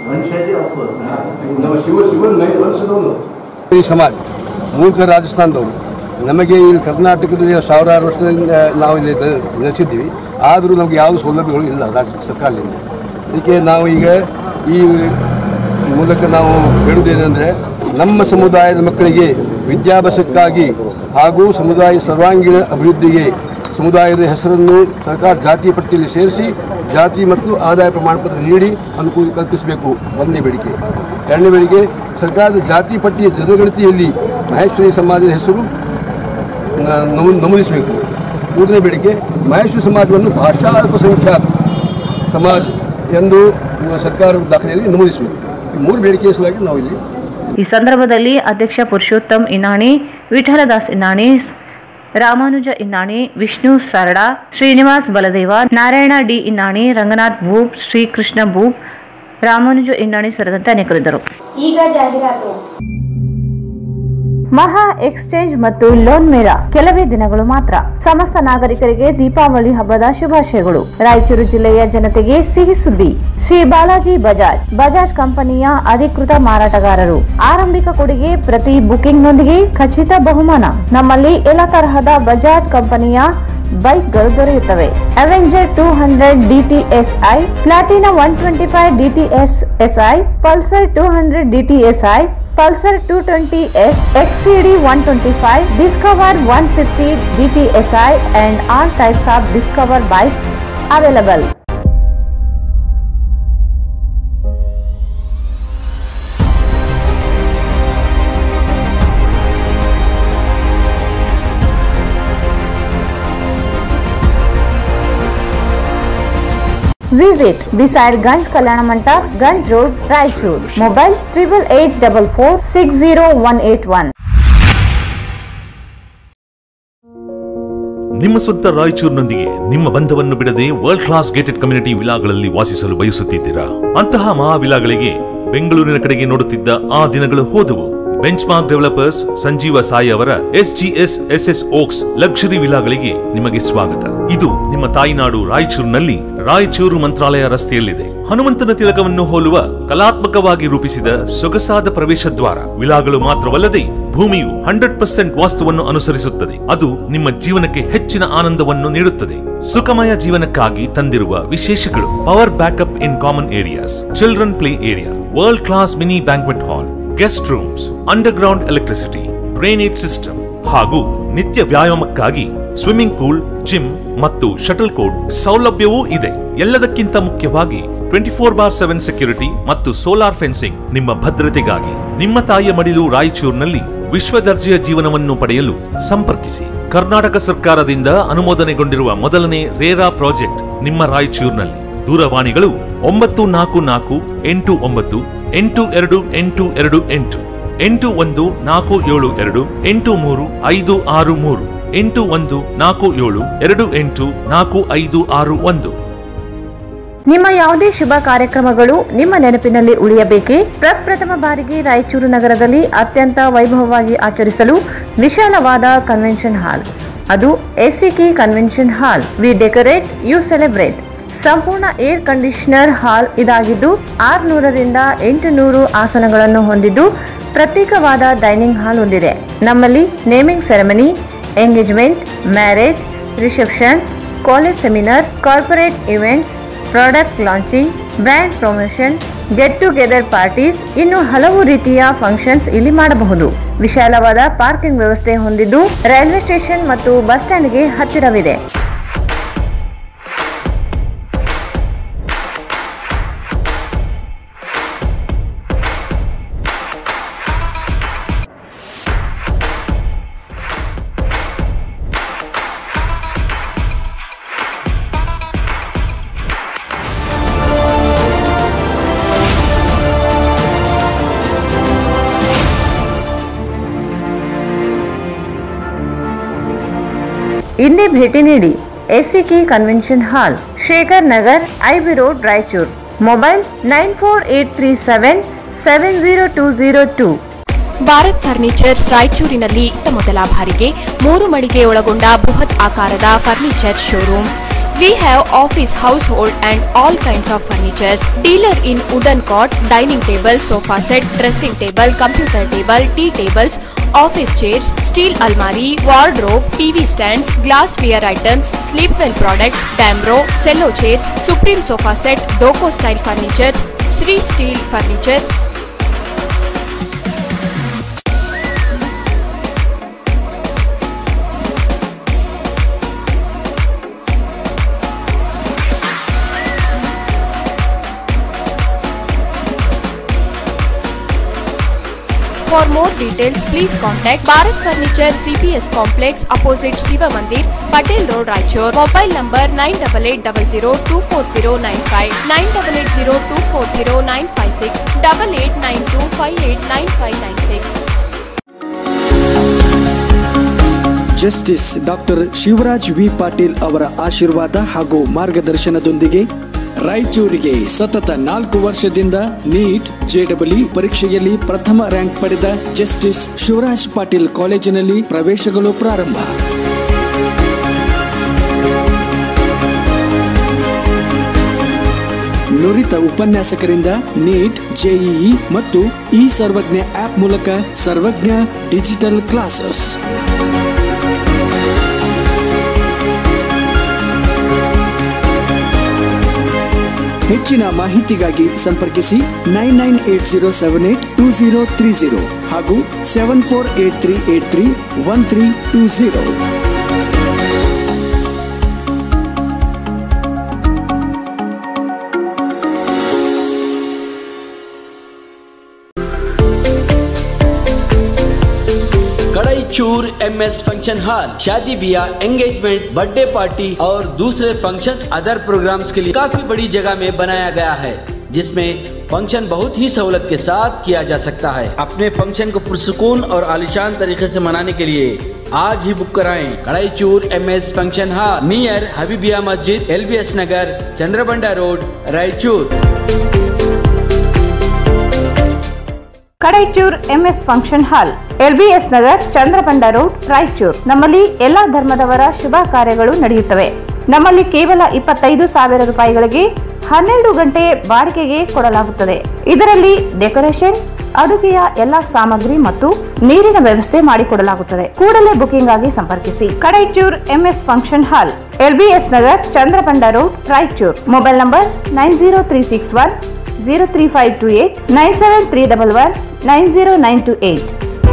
ನಮ್ಮ ಶಿವ ಶಿವನ್ ಮಹೇ ವಂಶದವನು ಈ ಸಮಾಜ ಮೂಲ ರಾಜಸ್ಥಾನದವರು ನಮಗೆ ಇಲ್ಲಿ ಕರ್ನಾಟಕದಲ್ಲಿ ಸಾವಿರಾರು ವರ್ಷದಿಂದ ನಾವು ಇಲ್ಲಿ ನೆ- ನೆಲೆಸಿದ್ದೀವಿ ಆದರೂ ನಮಗೆ ಯಾವ ಸೌಲಭ್ಯಗಳು ಇಲ್ಲ ರಾಜ್ಯ ಸರ್ಕಾರದಿಂದ ಅದಕ್ಕೆ ನಾವು ಈಗ ಈ ಮೂಲಕ ನಾವು ಹೇಳುವುದೇನೆಂದರೆ ನಮ್ಮ ಸಮುದಾಯದ ಮಕ್ಕಳಿಗೆ ವಿದ್ಯಾಭ್ಯಾಸಕ್ಕಾಗಿ ಹಾಗೂ ಸಮುದಾಯ ಸರ್ವಾಂಗೀಣ ಅಭಿವೃದ್ಧಿಗೆ ಸಮುದಾಯದ ಹೆಸರನ್ನು ಸರ್ಕಾರ ಜಾತಿ ಪಟ್ಟಿಯಲ್ಲಿ ಸೇರಿಸಿ ಜಾತಿ ಮತ್ತು ಆದಾಯ ಪ್ರಮಾಣ ಪತ್ರ ನೀಡಿ ಅನುಕೂಲ ಕಲ್ಪಿಸಬೇಕು ಒಂದನೇ ಬೇಡಿಕೆ ಎರಡನೇ ಬೇಡಿಕೆ ಸರ್ಕಾರದ ಜಾತಿ ಪಟ್ಟಿಯ ಜನಗಣತಿಯಲ್ಲಿ ಮಹೇಶ್ವರಿ ಸಮಾಜದ ಹೆಸರು ನ- ನಮೂ- ನಮೂದಿಸಬೇಕು ಮೂರನೇ ಬೇಡಿಕೆ ಮಹೇಶ್ವರಿ ಸಮಾಜವನ್ನು ಭಾಷಾ ಅಲ್ಪಸಂಖ್ಯಾತ ಸಮಾಜ ಎಂದು ಸರ್ಕಾರ ದಾಖಲೆಯಲ್ಲಿ ನಮೂದಿಸಬೇಕು ಈ ಮೂರು ಬೇಡಿಕೆಯ ಸಲುವಾಗಿ ನಾವು ಇಲ್ಲಿ ಈ ಸಂದರ್ಭದಲ್ಲಿ ಅಧ್ಯಕ್ಷ ಪುರುಷೋತ್ತಮ್ ಇನಾಣಿ ವಿಠಲದಾಸ್ ಇನಾಣಿ ಸ್- ರಾಮಾನುಜ ಇನ್ನಾಣಿ ವಿಷ್ಣು ಸರಡಾ ಶ್ರೀನಿವಾಸ್ ಬಲದೇವ ನಾರಾಯಣ ಡಿ ಇನ್ನಾಣಿ ರಂಗನಾಥ್ ಭೂಪ್ ಶ್ರೀಕೃಷ್ಣ ಭೂಪ್ ರಾಮಾನುಜ ಇನ್ನಾಣಿ ಸೇರಿದಂತೆ ಅನೇಕರಿದ್ದರು ಈಗ ಜಾಹೀರಾತು ಮಹಾ ಎಕ್ಸ್ಚೇಂಜ್ ಮತ್ತು ಲೋನ್ ಮೇಳ ಕೆಲವೇ ದಿನಗಳು ಮಾತ್ರ ಸಮಸ್ತ ನಾಗರಿಕರಿಗೆ ದೀಪಾವಳಿ ಹಬ್ಬದ ಶುಭಾಶಯಗಳು ರಾಯಚೂರು ಜಿಲ್ಲೆಯ ಜನತೆಗೆ ಸಿಹಿ ಸುದ್ದಿ ಶ್ರೀ ಬಾಲಾಜಿ ಬಜಾಜ್ ಬಜಾಜ್ ಕಂಪನಿಯ ಅಧಿಕೃತ ಮಾರಾಟಗಾರರು ಆರಂಭಿಕ ಕೊಡುಗೆ ಪ್ರತಿ ಬುಕಿಂಗ್ನೊಂದಿಗೆ ಖಚಿತ ಬಹುಮಾನ ನಮ್ಮಲ್ಲಿ ಎಲ್ಲ ತರಹದ ಬಜಾಜ್ ಕಂಪನಿಯ ಬೈಕ್ಗಳು ದೊರೆಯುತ್ತವೆ Avenger two hundred DTSi Platina one twenty five DTS SI Pulsar two hundred DTSi Pulsar two twenty S XCD one twenty five Discover one fifty DTSi and all types of Discover bikes available Visit beside Ganj Kalyana Mandap, Ganj Road, Raichur. Mobile triple eight double four six zero one eight one. ನಿಮ್ಮ ಸ್ವಂತ ರಾಯಚೂರಿನೊಂದಿಗೆ ನಿಮ್ಮ ಬಂಧವನ್ನು ಬಿಡದೆ ವರ್ಲ್ಡ್ ಕ್ಲಾಸ್ ಗೇಟೆಡ್ ಕಮ್ಯುನಿಟಿ ವಿಲಾಗಳಲ್ಲಿ ವಾಸಿಸಲು ಬಯಸುತ್ತಿದ್ದೀರಾ ಅಂತಹ ಮಹಾ ವಿಲಾಗಳಿಗೆ ಬೆಂಗಳೂರಿನ ಕಡೆಗೆ ನೋಡುತ್ತಿದ್ದ ಆ ದಿನಗಳು ಹೋದವು benchmark developers Sanjeeva Sai ಅವರ S G S S S oaks luxury ವಿಲಾಗಳಿಗೆ ನಿಮಗೆ ಸ್ವಾಗತ ಇದು ನಿಮ್ಮ ತಾಯಿನಾಡು ರಾಯಚೂರಿನಲ್ಲಿ ರಾಯಚೂರು ಮಂತ್ರಾಲಯ ರಸ್ತೆಯಲ್ಲಿದೆ ಹನುಮಂತನ ತಿಲಕವನ್ನು ಹೋಲುವ ಕಲಾತ್ಮಕವಾಗಿ ರೂಪಿಸಿದ ಸೊಗಸಾದ ಪ್ರವೇಶ ದ್ವಾರ ವಿಲಾಗಳು ಮಾತ್ರವಲ್ಲದೆ ಭೂಮಿಯು ಹಂಡ್ರೆಡ್ ಪರ್ಸೆಂಟ್ ವಾಸ್ತುವನ್ನು ಅನುಸರಿಸುತ್ತದೆ ಅದು ನಿಮ್ಮ ಜೀವನಕ್ಕೆ ಹೆಚ್ಚಿನ ಆನಂದವನ್ನು ನೀಡುತ್ತದೆ ಸುಖಮಯ ಜೀವನಕ್ಕಾಗಿ ತಂದಿರುವ ವಿಶೇಷಗಳು power backup in common areas children play area world class mini banquet hall guest rooms underground electricity drainage system ಹಾಗೂ ನಿತ್ಯ ವ್ಯಾಯಾಮಕ್ಕಾಗಿ ಸ್ವಿಮ್ಮಿಂಗ್ ಪೂಲ್ ಜಿಮ್ ಮತ್ತು ಶಟಲ್ ಕೋರ್ಟ್ ಸೌಲಭ್ಯವೂ ಇದೆ ಎಲ್ಲದಕ್ಕಿಂತ ಮುಖ್ಯವಾಗಿ twenty four bar seven security ಮತ್ತು ಸೋಲಾರ್ ಫೆನ್ಸಿಂಗ್ ನಿಮ್ಮ ಭದ್ರತೆಗಾಗಿ ನಿಮ್ಮ ತಾಯಿಯ ಮಡಿಲು ರಾಯಚೂರಿನಲ್ಲಿ ವಿಶ್ವ ದರ್ಜೆಯ ಜೀವನವನ್ನು ಪಡೆಯಲು ಸಂಪರ್ಕಿಸಿ ಕರ್ನಾಟಕ ಸರ್ಕಾರದಿಂದ ಅನುಮೋದನೆಗೊಂಡಿರುವ ಮೊದಲನೇ ರೇರಾ ಪ್ರಾಜೆಕ್ಟ್ ನಿಮ್ಮ ರಾಯಚೂರಿನಲ್ಲಿ ದೂರವಾಣಿಗಳು ಒಂಬತ್ತು ನಾಲ್ಕು ನಾಲ್ಕು ಎಂಟು ಒಂಬತ್ತು ಎಂಟು ಎರಡು ಎಂಟು ಎರಡು ಎಂಟು ಎಂಟು ಒಂದು ನಾಲ್ಕು ಏಳು ಎರಡು ಎಂಟು ಮೂರು ಐದು ಆರು ಮೂರು ಎಂಟು ಒಂದು ನಾಲ್ಕು ಏಳು ಎರಡು ಎಂಟು ನಾಲ್ಕು ಐದು ಆರು ಒಂದು ನಿಮ್ಮ ಯಾವುದೇ ಶುಭ ಕಾರ್ಯಕ್ರಮಗಳು ನಿಮ್ಮ ನೆನಪಿನಲ್ಲಿ ಉಳಿಯಬೇಕೇ ಪ್ರಪ್ರಥಮ ಬಾರಿಗೆ ರಾಯಚೂರು ನಗರದಲ್ಲಿ ಅತ್ಯಂತ ವೈಭವವಾಗಿ ಆಚರಿಸಲು ವಿಶಾಲವಾದ ಕನ್ವೆನ್ಷನ್ ಹಾಲ್ ಅದು ACK convention hall we decorate you celebrate ಸಂಪೂರ್ಣ ಏರ್ ಕಂಡೀಷನರ್ ಹಾಲ್ ಇದಾಗಿದ್ದು ಆರುನೂರರಿಂದ ಎಂಟುನೂರು ಆಸನಗಳನ್ನು ಹೊಂದಿದ್ದು ಪ್ರತ್ಯೇಕವಾದ ಡೈನಿಂಗ್ ಹಾಲ್ ಹೊಂದಿದೆ ನಮ್ಮಲ್ಲಿ naming ceremony engagement marriage reception college seminars corporate events product launching brand promotion get together parties ಇನ್ನು ಹಲವು ರೀತಿಯ ಫಂಕ್ಷನ್ಸ್ ಇಲ್ಲಿ ಮಾಡಬಹುದು ವಿಶಾಲವಾದ ಪಾರ್ಕಿಂಗ್ ವ್ಯವಸ್ಥೆ ಹೊಂದಿದ್ದು ರೈಲ್ವೆ ಸ್ಟೇಷನ್ ಮತ್ತು ಬಸ್ ಸ್ಟ್ಯಾಂಡ್ಗೆ ಹತ್ತಿರವಿದೆ ಇಂದೇ ಭೇಟಿ ನೀಡಿ SCK convention hall Shekhar Nagar IB road Raichur mobile nine four eight three seven seven zero two zero two Bharat furnitures ರಾಯಚೂರಿನಲ್ಲಿ ಇತ್ತ ಮೊದಲ ಬಾರಿಗೆ ಮೂರು ಮಳಿಗೆ ಒಳಗೊಂಡ ಬೃಹತ್ ಆಕಾರದ furniture showroom we have office household and all kinds of furnitures dealer in wooden cot dining table sofa set dressing table computer table tea tables office chairs steel ಅಲ್ಮಾರಿ wardrobe TV stands glass ware items Sleepwell products Damro Cello chairs Supreme sofa set Doco style furnitures Shri steel furnitures For more details, please contact Bharat Furniture CPS Complex opposite Shiva Mandir, Patel Road, Raichur. Mobile number 9880240959, 9880240956, 8892589596. Justice doctor Shivaraj V Patil ಅವರ ಆಶೀರ್ವಾದ ಹಾಗೂ ಮಾರ್ಗದರ್ಶನದೊಂದಿಗೆ ರಾಯಚೂರಿಗೆ ಸತತ ನಾಲ್ಕು ವರ್ಷದಿಂದ ನೀಟ್ ಜೆಡಬ್ಲ್ಯೂ ಪರೀಕ್ಷೆಯಲ್ಲಿ ಪ್ರಥಮ ರ್ಯಾಂಕ್ ಪಡೆದ ಜಸ್ಟಿಸ್ ಶಿವರಾಜ್ ಪಾಟೀಲ್ ಕಾಲೇಜಿನಲ್ಲಿ ಪ್ರವೇಶಗಳು ಪ್ರಾರಂಭ ನುರಿತ ಉಪನ್ಯಾಸಕರಿಂದ ನೀಟ್ ಜೆಇಇ ಮತ್ತು ಇ ಸರ್ವಜ್ಞ ಆಪ್ ಮೂಲಕ ಸರ್ವಜ್ಞ ಡಿಜಿಟಲ್ ಕ್ಲಾಸಸ್ ಹೆಚ್ಚಿನ ಮಾಹಿತಿಗಾಗಿ ಸಂಪರ್ಕಿಸಿ nine nine eight zero seven eight two zero three zero ಹಾಗೂ seven four eight three eight three one three two zero Kadaichur M S function hall शादी ब्याह एंगेजमेंट बर्थडे पार्टी और दूसरे फंक्शंस अदर प्रोग्राम्स के लिए काफी बड़ी जगह में बनाया गया है जिसमें फंक्शन बहुत ही सहूलत के साथ किया जा सकता है अपने फंक्शन को पुरसकून और आलिशान तरीके से मनाने के लिए आज ही बुक कराएं Kadaichur M S function hall near Habibia Masjid L Nagar Chandrabanda road Raichur Kadaichur MS function hall LBS Nagar Chandrabanda road Raichur ನಮ್ಮಲ್ಲಿ ಎಲ್ಲಾ ಧರ್ಮದವರ ಶುಭ ಕಾರ್ಯಗಳು ನಡೆಯುತ್ತವೆ ನಮ್ಮಲ್ಲಿ ಕೇವಲ ಇಪ್ಪತ್ತೈದು ಸಾವಿರ ರೂಪಾಯಿಗಳಿಗೆ ಹನ್ನೆರಡು ಗಂಟೆ ಬಾಡಿಗೆಗೆ ಕೊಡಲಾಗುತ್ತದೆ ಇದರಲ್ಲಿ ಡೆಕೋರೇಷನ್ ಅಡುಗೆಯ ಎಲ್ಲಾ ಸಾಮಗ್ರಿ ಮತ್ತು ನೀರಿನ ವ್ಯವಸ್ಥೆ ಮಾಡಿಕೊಡಲಾಗುತ್ತದೆ ಕೂಡಲೇ ಬುಕಿಂಗ್ ಆಗಿ ಸಂಪರ್ಕಿಸಿ Kadaichur MS function hall LBS Nagar Chandrabanda road Raichur mobile number nine zero three six one zero three five two eight nine seven three double one nine zero nine two eight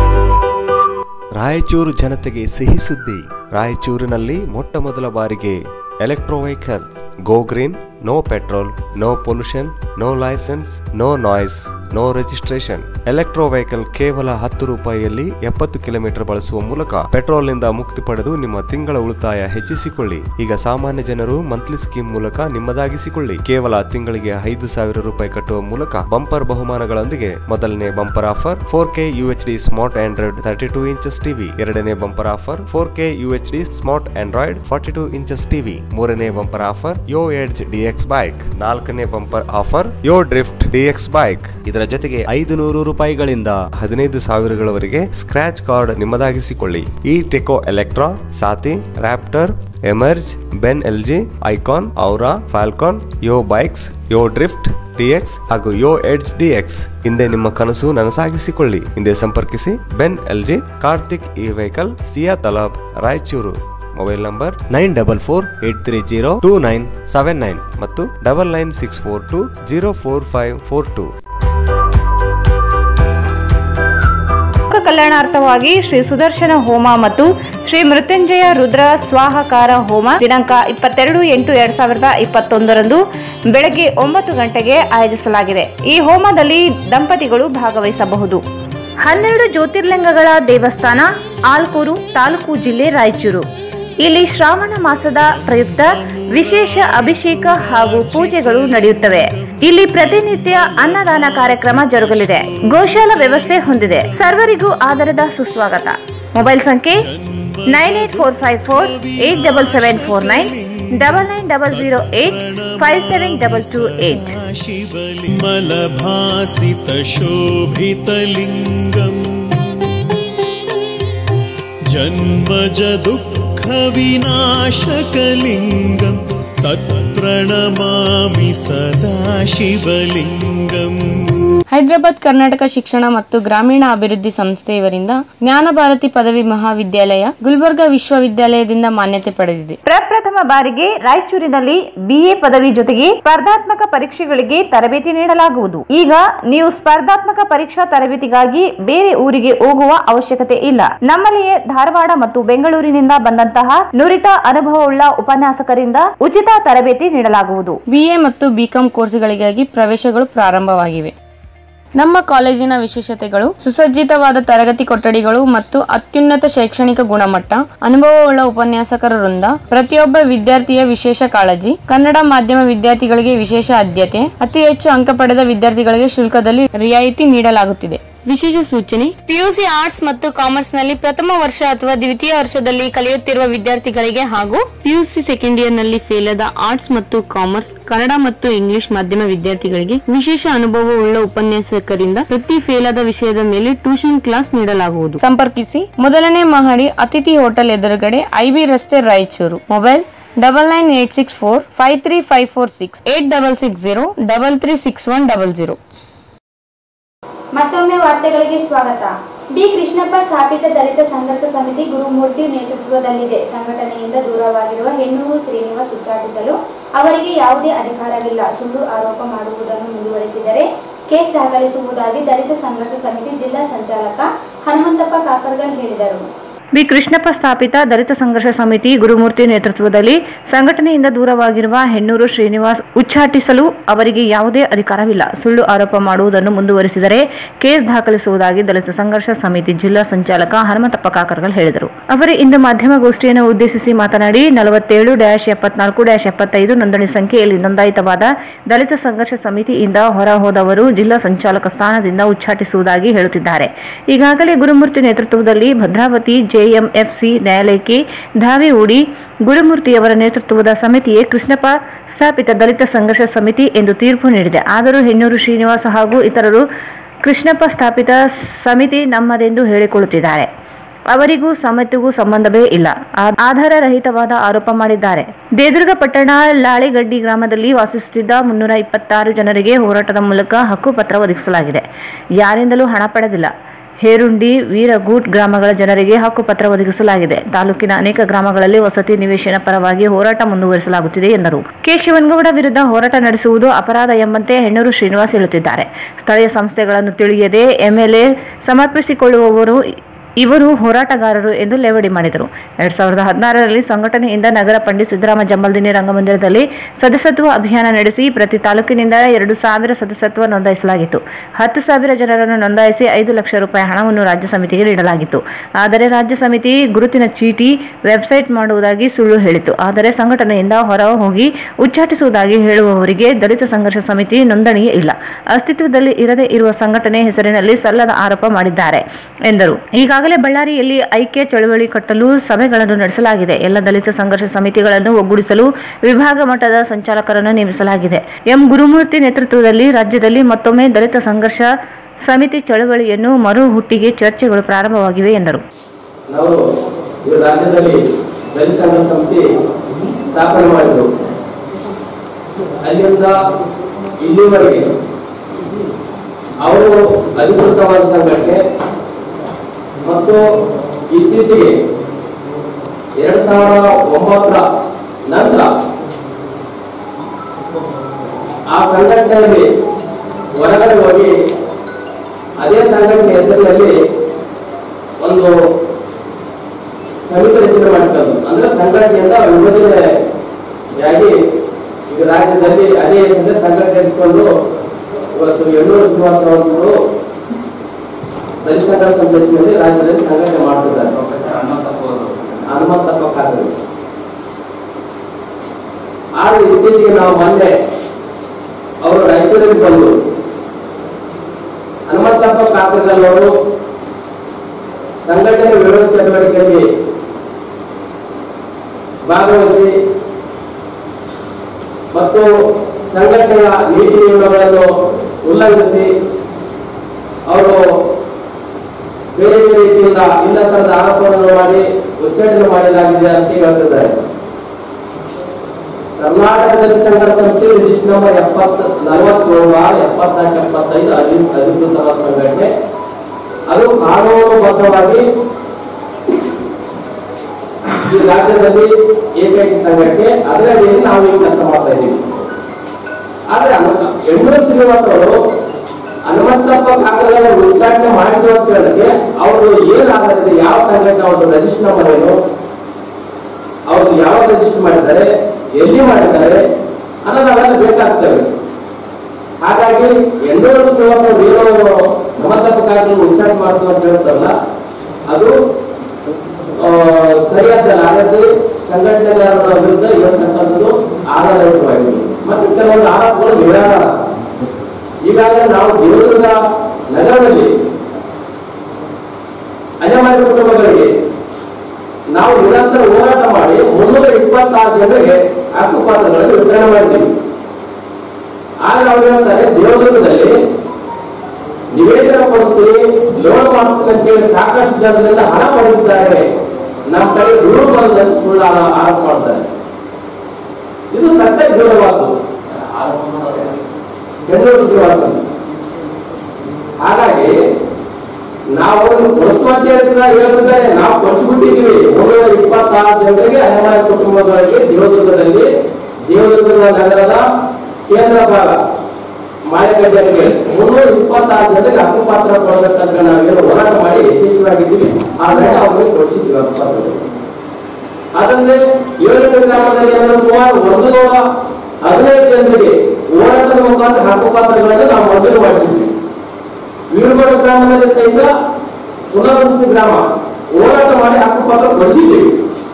Raichur ಜನತೆಗೆ ಸಿಹಿ ಸುದ್ದಿ ರಾಯಚೂರಿನಲ್ಲಿ ಮೊಟ್ಟ ಮೊದಲ ಬಾರಿಗೆ electro vehicle go green no petrol no pollution no licence no noise no registration electro vehicle ಕೇವಲ ಹತ್ತು ರೂಪಾಯಿಯಲ್ಲಿ ಎಪ್ಪತ್ತು ಕಿಲೋಮೀಟರ್ ಬಳಸುವ ಮೂಲಕ ಪೆಟ್ರೋಲ್ ನಿಂದ ಮುಕ್ತಿ ಪಡೆದು ನಿಮ್ಮ ತಿಂಗಳ ಉಳಿತಾಯ ಹೆಚ್ಚಿಸಿಕೊಳ್ಳಿ ಈಗ ಸಾಮಾನ್ಯ ಜನರು ಮಂತ್ಲಿ ಸ್ಕೀಮ್ ಮೂಲಕ ನಿಮ್ಮದಾಗಿಸಿಕೊಳ್ಳಿ ಕೇವಲ ತಿಂಗಳಿಗೆ ಐದು ಸಾವಿರ ರೂಪಾಯಿ ಕಟ್ಟುವ ಮೂಲಕ ಬಂಪರ್ ಬಹುಮಾನಗಳೊಂದಿಗೆ ಮೊದಲನೇ bumper offer four K D smart Android thirty two inches TV ಎರಡನೇ bumper offer four K D smart Android forty two inches TV ಮೂರನೇ bumper offer Yo Edge DX bike ನಾಲ್ಕನೇ bumper offer Yo Drift DX bike ಇದರ ಇದರ ಜೊತೆಗೆ ಐದು ನೂರು ರೂಪಾಯಿಗಳಿಂದ ಹದಿನೈದು ಸಾವಿರಗಳವರೆಗೆ ಸ್ಕ್ರಾಚ್ ಕಾರ್ಡ್ ನಿಮ್ಮದಾಗಿಸಿಕೊಳ್ಳಿ ಈ Techo Electra Saathi Raptor Emerge Benling Icon Aura Falcon Yo bikes Yo Drift DX ಹಾಗೂ ಯೋ ಎಡ್ಜ್ ಡಿಎಕ್ಸ್ ಹಿಂದೆ ನಿಮ್ಮ ಕನಸು ನನಸಾಗಿಸಿಕೊಳ್ಳಿ ಹಿಂದೆ ಸಂಪರ್ಕಿಸಿ ಬೆನ್ Benling Karthik E vehicle Siya Talab Raichur mobile number nine double four eight three zero two nine seven nine ಮತ್ತು double nine six four two zero four five four two ಲೋಕ ಕಲ್ಯಾಣಾರ್ಥವಾಗಿ ಶ್ರೀ ಸುದರ್ಶನ ಹೋಮ ಮತ್ತು ಶ್ರೀ ಮೃತ್ಯುಂಜಯ ರುದ್ರ ಸ್ವಾಹಕಾರ ಹೋಮ ದಿನಾಂಕ ಇಪ್ಪತ್ತೆರಡು ಎಂಟು ಎರಡ್ ಸಾವಿರದ ಇಪ್ಪತ್ತೊಂದರಂದು ಬೆಳಗ್ಗೆ ಒಂಬತ್ತು ಗಂಟೆಗೆ ಆಯೋಜಿಸಲಾಗಿದೆ ಈ ಹೋಮದಲ್ಲಿ ದಂಪತಿಗಳು ಭಾಗವಹಿಸಬಹುದು ಹನ್ನೆರಡು ಜ್ಯೋತಿರ್ಲಿಂಗಗಳ ದೇವಸ್ಥಾನ ಆಲ್ಕೂರು ತಾಲೂಕು ಜಿಲ್ಲೆ ರಾಯಚೂರು ಇಲ್ಲಿ ಶ್ರಾವಣ ಮಾಸದ ಪ್ರಯುಕ್ತ ವಿಶೇಷ ಅಭಿಷೇಕ ಹಾಗೂ ಪೂಜೆಗಳು ನಡೆಯುತ್ತವೆ ಇಲ್ಲಿ ಪ್ರತಿನಿತ್ಯ ಅನ್ನದಾನ ಕಾರ್ಯಕ್ರಮ ಜರುಗಲಿದೆ ಗೋಶಾಲ ವ್ಯವಸ್ಥೆ ಹೊಂದಿದೆ ಸರ್ವರಿಗೂ ಆಧಾರದ ಸುಸ್ವಾಗತ ಮೊಬೈಲ್ ಸಂಖ್ಯೆ nine eight four five four eight double seven four nine double nine double zero eight five seven double two eight शिवलिङ्गमलभासितशोभितलिङ्गम् जन्मज दुःखविनाशकलिङ्गम् तत्प्रणमामि सदा शिवलिङ्गम् ಹೈದರಾಬಾದ್ ಕರ್ನಾಟಕ ಶಿಕ್ಷಣ ಮತ್ತು ಗ್ರಾಮೀಣ ಅಭಿವೃದ್ಧಿ ಸಂಸ್ಥೆ ಇವರಿಂದ ಜ್ಞಾನ ಭಾರತಿ ಪದವಿ ಮಹಾವಿದ್ಯಾಲಯ ಗುಲ್ಬರ್ಗಾ ವಿಶ್ವವಿದ್ಯಾಲಯದಿಂದ ಮಾನ್ಯತೆ ಪಡೆದಿದೆ ಪ್ರಪ್ರಥಮ ಬಾರಿಗೆ ರಾಯಚೂರಿನಲ್ಲಿ ಬಿಎ ಪದವಿ ಜೊತೆಗೆ ಸ್ಪರ್ಧಾತ್ಮಕ ಪರೀಕ್ಷೆಗಳಿಗೆ ತರಬೇತಿ ನೀಡಲಾಗುವುದು ಈಗ ನೀವು ಸ್ಪರ್ಧಾತ್ಮಕ ಪರೀಕ್ಷಾ ತರಬೇತಿಗಾಗಿ ಬೇರೆ ಊರಿಗೆ ಹೋಗುವ ಅವಶ್ಯಕತೆ ಇಲ್ಲ ನಮ್ಮಲ್ಲಿಯೇ ಧಾರವಾಡ ಮತ್ತು ಬೆಂಗಳೂರಿನಿಂದ ಬಂದಂತಹ ನುರಿತ ಅನುಭವವುಳ್ಳ ಉಪನ್ಯಾಸಕರಿಂದ ಉಚಿತ ತರಬೇತಿ ನೀಡಲಾಗುವುದು ಬಿಎ ಮತ್ತು ಬಿಕಾಂ ಕೋರ್ಸ್ಗಳಿಗಾಗಿ ಪ್ರವೇಶಗಳು ಪ್ರಾರಂಭವಾಗಿವೆ ನಮ್ಮ ಕಾಲೇಜಿನ ವಿಶೇಷತೆಗಳು ಸುಸಜ್ಜಿತವಾದ ತರಗತಿ ಕೊಠಡಿಗಳು ಮತ್ತು ಅತ್ಯುನ್ನತ ಶೈಕ್ಷಣಿಕ ಗುಣಮಟ್ಟ ಅನುಭವವುಳ್ಳ ಉಪನ್ಯಾಸಕರ ವೃಂದ ಪ್ರತಿಯೊಬ್ಬ ವಿದ್ಯಾರ್ಥಿಯ ವಿಶೇಷ ಕಾಳಜಿ ಕನ್ನಡ ಮಾಧ್ಯಮ ವಿದ್ಯಾರ್ಥಿಗಳಿಗೆ ವಿಶೇಷ ಆದ್ಯತೆ ಅತಿ ಹೆಚ್ಚು ಅಂಕ ಪಡೆದ ವಿದ್ಯಾರ್ಥಿಗಳಿಗೆ ಶುಲ್ಕದಲ್ಲಿ ರಿಯಾಯಿತಿ ನೀಡಲಾಗುತ್ತಿದೆ ವಿಶೇಷ ಸೂಚನೆ ಪಿಯುಸಿ ಆರ್ಟ್ಸ್ ಮತ್ತು ಕಾಮರ್ಸ್ ನಲ್ಲಿ ಪ್ರಥಮ ವರ್ಷ ಅಥವಾ ದ್ವಿತೀಯ ವರ್ಷದಲ್ಲಿ ಕಲಿಯುತ್ತಿರುವ ವಿದ್ಯಾರ್ಥಿಗಳಿಗೆ ಹಾಗೂ ಪಿಯುಸಿ ಸೆಕೆಂಡ್ ಇಯರ್ ನಲ್ಲಿ ಫೇಲ್ ಆದ ಆರ್ಟ್ಸ್ ಮತ್ತು ಕಾಮರ್ಸ್ ಕನ್ನಡ ಮತ್ತು ಇಂಗ್ಲಿಷ್ ಮಾಧ್ಯಮ ವಿದ್ಯಾರ್ಥಿಗಳಿಗೆ ವಿಶೇಷ ಅನುಭವವುಳ್ಳ ಉಪನ್ಯಾಸಕರಿಂದ ಪ್ರತಿ ಫೇಲ್ ಆದ ವಿಷಯದ ಮೇಲೆ ಟ್ಯೂಷನ್ ಕ್ಲಾಸ್ ನೀಡಲಾಗುವುದು ಸಂಪರ್ಕಿಸಿ ಮೊದಲನೇ ಮಹಡಿ ಅತಿಥಿ ಹೋಟೆಲ್ ಎದುರುಗಡೆ ಐಬಿ ರಸ್ತೆ Raichur mobile double nine eight six four five three five four six eight double six zero double three six one double zero ಮತ್ತೊಮ್ಮೆ ವಾರ್ತೆಗಳಿಗೆ ಸ್ವಾಗತ ಬಿ ಕೃಷ್ಣಪ್ಪ ಸ್ಥಾಪಿತ ದಲಿತ ಸಂಘರ್ಷ ಸಮಿತಿ ಗುರುಮೂರ್ತಿ ನೇತೃತ್ವದಲ್ಲಿದೆ ಸಂಘಟನೆಯಿಂದ ದೂರವಾಗಿರುವ ಹೆಣ್ಣೂರು ಶ್ರೀನಿವಾಸ್ ಉಚ್ಚಾಟಿಸಲು ಅವರಿಗೆ ಯಾವುದೇ ಅಧಿಕಾರವಿಲ್ಲ ಸುಳ್ಳು ಆರೋಪ ಮಾಡುವುದನ್ನು ಮುಂದುವರಿಸಿದರೆ ಕೇಸ್ ದಾಖಲಿಸುವುದಾಗಿ ದಲಿತ ಸಂಘರ್ಷ ಸಮಿತಿ ಜಿಲ್ಲಾ ಸಂಚಾಲಕ ಹನುಮಂತಪ್ಪ ಕಾಕರ್ಗಲ್ ಹೇಳಿದರು ಬಿ ಕೃಷ್ಣಪ್ಪ ಸ್ಥಾಪಿತ ದಲಿತ ಸಂಘರ್ಷ ಸಮಿತಿ ಗುರುಮೂರ್ತಿ ನೇತೃತ್ವದಲ್ಲಿ ಸಂಘಟನೆಯಿಂದ ದೂರವಾಗಿರುವ ಹೆಣ್ಣೂರು ಶ್ರೀನಿವಾಸ್ ಉಚ್ಚಾಟಿಸಲು ಅವರಿಗೆ ಯಾವುದೇ ಅಧಿಕಾರವಿಲ್ಲ ಸುಳ್ಳು ಆರೋಪ ಮಾಡುವುದನ್ನು ಮುಂದುವರಿಸಿದರೆ ಕೇಸ್ ದಾಖಲಿಸುವುದಾಗಿ ದಲಿತ ಸಂಘರ್ಷ ಸಮಿತಿ ಜಿಲ್ಲಾ ಸಂಚಾಲಕ ಹನುಮಂತಪ್ಪ ಕಾಕರ್ಗಲ್ ಹೇಳಿದರು ಅವರು ಇಂದು ಮಾಧ್ಯಮಗೋಷ್ಠಿಯನ್ನು ಉದ್ದೇಶಿಸಿ ಮಾತನಾಡಿ ನಲವತ್ತೇಳು ಡ್ಯಾಶ್ ಎಪ್ಪತ್ನಾಲ್ಕು ಡ್ಯಾಶ್ ಎಪ್ಪತ್ತೈದು ನೋಂದಣಿ ಸಂಖ್ಯೆಯಲ್ಲಿ ನೋಂದಾಯಿತವಾದ ದಲಿತ ಸಂಘರ್ಷ ಸಮಿತಿಯಿಂದ ಹೊರ ಹೋದವರು ಜಿಲ್ಲಾ ಸಂಚಾಲಕ ಸ್ಥಾನದಿಂದ ಉಚ್ಚಾಟಿಸುವುದಾಗಿ ಹೇಳುತ್ತಿದ್ದಾರೆ ಈಗಾಗಲೇ ಗುರುಮೂರ್ತಿ ನೇತೃತ್ವದಲ್ಲಿ ಭದ್ರಾವತಿ ಜೆಎಂಎಫ್ಸಿ ನ್ಯಾಯಾಲಯಕ್ಕೆ ಧಾವೆ ಹೂಡಿ ಗುರುಮೂರ್ತಿಯವರ ನೇತೃತ್ವದ ಸಮಿತಿಯೇ ಕೃಷ್ಣಪ್ಪ ಸ್ಥಾಪಿತ ದಲಿತ ಸಂಘರ್ಷ ಸಮಿತಿ ಎಂದು ತೀರ್ಪು ನೀಡಿದೆ ಆದರೂ ಹೆಣ್ಣೂರು ಶ್ರೀನಿವಾಸ ಹಾಗೂ ಇತರರು ಕೃಷ್ಣಪ್ಪ ಸ್ಥಾಪಿತ ಸಮಿತಿ ನಮ್ಮದೆಂದು ಹೇಳಿಕೊಳ್ಳುತ್ತಿದ್ದಾರೆ ಅವರಿಗೂ ಸಮಿತಿಗೂ ಸಂಬಂಧವೇ ಇಲ್ಲ ಆ- ಆಧಾರರಹಿತವಾದ ಆರೋಪ ಮಾಡಿದ್ದಾರೆ ದೇದುರ್ಗ ಪಟ್ಟಣ ಲಾಳಿಗಡ್ಡಿ ಗ್ರಾಮದಲ್ಲಿ ವಾಸಿಸುತ್ತಿದ್ದ ಮುನ್ನೂರ ಇಪ್ಪತ್ತಾರು ಜನರಿಗೆ ಹೋರಾಟದ ಮೂಲಕ ಹಕ್ಕುಪತ್ರ ಒದಗಿಸಲಾಗಿದೆ ಯಾರಿಂದಲೂ ಹಣ ಪಡೆದಿಲ್ಲ ಹೇರುಂಡಿ ವೀರಗೂಟ್ ಗ್ರಾಮಗಳ ಜನರಿಗೆ ಹಕ್ಕುಪತ್ರ ಒದಗಿಸಲಾಗಿದೆ ತಾಲೂಕಿನ ಅನೇಕ ಗ್ರಾಮಗಳಲ್ಲಿ ವಸತಿ ನಿವೇಶನ ಪರವಾಗಿ ಹೋರಾಟ ಮುಂದುವರಿಸಲಾಗುತ್ತಿದೆ ಎಂದರು ಕೆ ಶಿವನಗೌಡ ವಿರುದ್ಧ ಹೋರಾಟ ನಡೆಸುವುದು ಅಪರಾಧ ಎಂಬಂತೆ ಹೆಣ್ಣೂರು ಶ್ರೀನಿವಾಸ್ ಹೇಳುತ್ತಿದ್ದಾರೆ ಸ್ಥಳೀಯ ಸಂಸ್ಥೆಗಳನ್ನು ತಿಳಿಯದೆ ಎಂಎಲ್ಎ ಸಮರ್ಪಿಸಿಕೊಳ್ಳುವವರು ಇವರು ಹೋರಾಟಗಾರರು ಎಂದು ಲೇವಡಿ ಮಾಡಿದರು ಎರಡ್ ಸಾವಿರದ ಹದಿನಾರರಲ್ಲಿ ಸಂಘಟನೆಯಿಂದ ನಗರ ಪಂಡಿತ್ ಸಿದ್ದರಾಮ ಜಂಬಲ್ದಿನಿ ರಂಗಮಂದಿರದಲ್ಲಿ ಸದಸ್ಯತ್ವ ಅಭಿಯಾನ ನಡೆಸಿ ಪ್ರತಿ ತಾಲೂಕಿನಿಂದ ಎರಡು ಸಾವಿರ ಸದಸ್ಯತ್ವ ನೋಂದಾಯಿಸಲಾಗಿತ್ತು ಹತ್ತು ಸಾವಿರ ಜನರನ್ನು ನೋಂದಾಯಿಸಿ ಐದು ಲಕ್ಷ ರೂಪಾಯಿ ಹಣವನ್ನು ರಾಜ್ಯ ಸಮಿತಿಗೆ ನೀಡಲಾಗಿತ್ತು ಆದರೆ ರಾಜ್ಯ ಸಮಿತಿ ಗುರುತಿನ ಚೀಟಿ ವೆಬ್ಸೈಟ್ ಮಾಡುವುದಾಗಿ ಸುಳ್ಳು ಹೇಳಿತು ಆದರೆ ಸಂಘಟನೆಯಿಂದ ಹೊರ ಹೋಗಿ ಉಚ್ಚಾಟಿಸುವುದಾಗಿ ಹೇಳುವವರಿಗೆ ದಲಿತ ಸಂಘರ್ಷ ಸಮಿತಿ ನೋಂದಣಿಯೇ ಇಲ್ಲ ಅಸ್ತಿತ್ವದಲ್ಲಿ ಇರದೇ ಇರುವ ಸಂಘಟನೆ ಹೆಸರಿನಲ್ಲಿ ಸಲ್ಲದ ಆರೋಪ ಮಾಡಿದ್ದಾರೆ ಎಂದರು ಈಗಾಗಲೇ ಈಗಾಗಲೇ ಬಳ್ಳಾರಿಯಲ್ಲಿ ಐಕ್ಯ ಚಳವಳಿ ಕಟ್ಟಲು ಸಭೆಗಳನ್ನು ನಡೆಸಲಾಗಿದೆ ಎಲ್ಲ ದಲಿತ ಸಂಘರ್ಷ ಸಮಿತಿಗಳನ್ನು ಒಗ್ಗೂಡಿಸಲು ವಿಭಾಗ ಮಟ್ಟದ ಸಂಚಾಲಕರನ್ನು ನೇಮಿಸಲಾಗಿದೆ ಎಂ ಗುರುಮೂರ್ತಿ ನೇತೃತ್ವದಲ್ಲಿ ರಾಜ್ಯದಲ್ಲಿ ಮತ್ತೊಮ್ಮೆ ದಲಿತ ಸಂಘರ್ಷ ಸಮಿತಿ ಚಳವಳಿಯನ್ನು ಮರು ಹುಟ್ಟಿಗೆ ಚರ್ಚೆಗಳು ಪ್ರಾರಂಭವಾಗಿವೆ ಎಂದರು ನಾವು ಈ ರಾಜ್ಯದಲ್ಲಿ ದಲಿತ ಸಂಘ ಸಮಿತಿ ಸ್ಥಾಪನೆ ಮಾಡಿದ್ರು ಅಲ್ಲಿಂದ ಇಲ್ಲಿವರೆಗೆ ಅವರು ಅಧಿಕೃತವಾದ ಸಂಘಟನೆ ಮತ್ತು ಇತ್ತೀಚೆಗೆ ಎರಡ್ ಸಾವಿರದ ಒಂಬತ್ತರ ನಂತರ ಆ ಸಂಘಟನೆಯಲ್ಲಿ ಹೊರಗಡೆ ಹೋಗಿ ಅದೇ ಸಂಘಟನೆ ಹೆಸರಿನಲ್ಲಿ ಒಂದು ಸಮಿತಿ ರಚನೆ ಮಾಡಿಕೊಂಡು ಅಂದ್ರೆ ಸಂಘಟನೆಯಿಂದ ವಿಭಜನೆಯಾಗಿ ಈಗ ರಾಜ್ಯದಲ್ಲಿ ಅದೇ ಹೆಸರಿನ ಸಂಘಟನೆ ಇರಿಸಿಕೊಂಡು ಇವತ್ತು ಎಣ್ಣೂರು ಶ್ರೀನಿವಾಸ ಅವರು ದಲಿತ ಸಂಘಟನೆಯಲ್ಲಿ ರಾಜ್ಯದಲ್ಲಿ ಸಂಘಟನೆ ಮಾಡ್ತಿದ್ದಾರೆ ಹನುಮಂತಪ್ಪ ಖಾತ್ರಿ ಆದ್ರೆ ಇತ್ತೀಚೆಗೆ ನಾವು ಮೊನ್ನೆ ಅವರು ರಾಯಚೂರಿಗೆ ಬಂದು ಹನುಮಂತಪ್ಪ ಕಾಕರ್ಗಲ್ ಅವರು ಸಂಘಟನೆ ವಿರೋಧ ಚಟುವಟಿಕೆಯಲ್ಲಿ ಭಾಗವಹಿಸಿ ಮತ್ತು ಸಂಘಟನೆಯ ನೀತಿ ನಿಯಮಗಳನ್ನು ಉಲ್ಲಂಘಿಸಿ ಅವರು ಬೇರೆ ಬೇರೆ ರೀತಿಯಿಂದ ಇಲ್ಲಸರದ ಆರೋಪಗಳನ್ನು ಮಾಡಿ ಉಚ್ಚಾಟನೆ ಮಾಡಲಾಗಿದೆ ಅಂತ ಹೇಳ್ತಿದ್ದಾರೆ ಕರ್ನಾಟಕದಲ್ಲಿ ಸಂಘರ್ಷ ಸಮಿತಿ ರಿಜಿಸ್ಟರ್ ನಂಬರ್ ಎಪ್ಪತ್ ನಲವತ್ತೇಳು ಆರು ಎಪ್ಪತ್ನಾಲ್ಕು ಎಪ್ಪತ್ತೈದು ಅಧಿ ಅಧಿಕೃತವಾದ ಸಂಘಟನೆ ಅದು ಕಾನೂನುಬದ್ಧವಾಗಿ ಈ ರಾಜ್ಯದಲ್ಲಿ ಏಕೈಕ ಸಂಘಟನೆ ಅದರ ಅಡಿಯಲ್ಲಿ ನಾವು ಈ ಕೆಲಸ ಮಾಡ್ತಾ ಇದ್ದೀವಿ ಆದ್ರೆ ಎಣ್ಣೂರು ಶ್ರೀನಿವಾಸ್ ಅವರು ಹನುಮಂತಪ್ಪ ಕಾಕಡಗಳ ಉಚ್ಚಾಟನೆ ಮಾಡಿದ್ರು ಅಂತ ಹೇಳಿದ್ರೆ ಅವರು ಏನಾಗಿದೆ ಯಾವ ಸಂಘಟನೆ ಅವ್ರದ್ದು ರಿಜಿಸ್ಟರ್ ನಂಬರ್ ಏನು ಅವ್ರು ಯಾವ ರಿಜಿಸ್ಟರ್ ಮಾಡಿದ್ದಾರೆ ಎಲ್ಲಿ ಮಾಡಿದ್ದಾರೆ ಅನ್ನೋದು ಅವೆಲ್ಲ ಬೇಕಾಗ್ತವೆ ಹಾಗಾಗಿ ಎಣ್ಣೂರು ಶ್ರೀನಿವಾಸ ಅವರು ಏನೋ ಹನುಮಂತಪ್ಪ ಕಾಕಡಗಳು ಉಚ್ಚಾಟನೆ ಮಾಡ್ತು ಅಂತ ಹೇಳ್ತಾರಲ್ಲ ಅದು ಆ, ಸರಿಯಾದ್ದಲ್ಲ ಹಾಗಾಗಿ ಸಂಘಟನೆಗಾರರ ವಿರುದ್ಧ ಇರತಕ್ಕಂಥದ್ದು ಆಧಾರಯುತವಾಗಿದೆ ಮತ್ತೆ ಕೆಲವೊಂದು ಆರೋಪಗಳು ನಿರಾಧಾರ ಈಗಾಗಲೇ ನಾವು ದೇವದುರ್ಗ ನಗರದಲ್ಲಿ ಅಜಮಾರಿ ಕುಟುಂಬಗಳಿಗೆ ನಾವು ನಿರಂತರ ಹೋರಾಟ ಮಾಡಿ ಮುನ್ನೂರ ಇಪ್ಪತ್ತಾರು ಜನರಿಗೆ ಹಕ್ಕುಪಾತ್ರಗಳನ್ನು ವಿತರಣೆ ಮಾಡಿದ್ದೀವಿ ಆಗ ಅವ್ರು ಹೇಳ್ತಾರೆ ದೇವದುರ್ಗದಲ್ಲಿ ನಿವೇಶನ ಕೊಡಿಸ್ತೀನಿ ಲೋನ್ ಮಾಡಿಸ್ತೀನಿ ಅಂತ ಹೇಳಿ ಸಾಕಷ್ಟು ಜನರಿಂದ ಹಣ ಪಡೆದಿದ್ದಾರೆ ನಮ್ಮ ಕಡೆ ದೂರು ಬರದಂತ ಸುಳ್ಳು ಆರೋ- ಆರೋಪ ಮಾಡ್ತಾರೆ ಇದು ಸತ್ಯ ದೂರವಾದ್ದು ಬೆಂಗಳೂರು ಶ್ರೀನಿವಾಸ ಹಾಗಾಗಿ ನಾವು ಕೊಡಿಸ್ತು ಅಂತ ಹೇಳಿದ್ರೆ ಹೇಳ್ತಿದ್ದಾರೆ ನಾವು ಕೊಡಿಸ್ಬಿಟ್ಟಿದ್ದೀವಿ ಮುನ್ನೂರ ಇಪ್ಪತ್ತಾರು ಜನರಿಗೆ ಅನಿವಾರ್ಯ ಕುಟುಂಬಗಳಿಗೆ ದೇವದುರ್ಗದಲ್ಲಿ ದೇವದುರ್ಗದ ನಗರದ ಕೇಂದ್ರ ಭಾಗ ಮಾಳೆಗಡ್ಡೆಗೆ ಮುನ್ನೂರ ಇಪ್ಪತ್ತಾರು ಜನರಿಗೆ ಹಕ್ಕುಪಾತ್ರ ಕೊಡಬೇಕಂತ ನಾವೇನು ಹೋರಾಟ ಮಾಡಿ ಯಶಸ್ವಿಯಾಗಿದ್ದೀವಿ ಆದ್ರೆ ಅವ್ರಿಗೆ ಕೊಡಿಸಿದ್ವಿ ಹಕ್ಕುಪಾತ್ರಗಳು ಅದಲ್ಲದೆ ಏಳೆಂಟು ಗ್ರಾಮದಲ್ಲಿ ಏನಾದ್ರು ಸುಮಾರು ಒಂದು ನೂರ ಹದಿನೈದು ಜನರಿಗೆ ಹೋರಾಟದ ಮುಖಾಂತರ ಹಕ್ಕುಪಾತ್ರಗಳನ್ನು ನಾವು ಮಂಜೂರು ಮಾಡಿಸಿದ್ವಿ ವೀರಗೋಡ ಗ್ರಾಮದಲ್ಲಿ ಸಹಿತ ಪುನರ್ವಸತಿ ಗ್ರಾಮ ಹೋರಾಟ ಮಾಡಿ ಹಕ್ಕುಪಾತ್ರ ಕೊಡಿಸಿದ್ದೀವಿ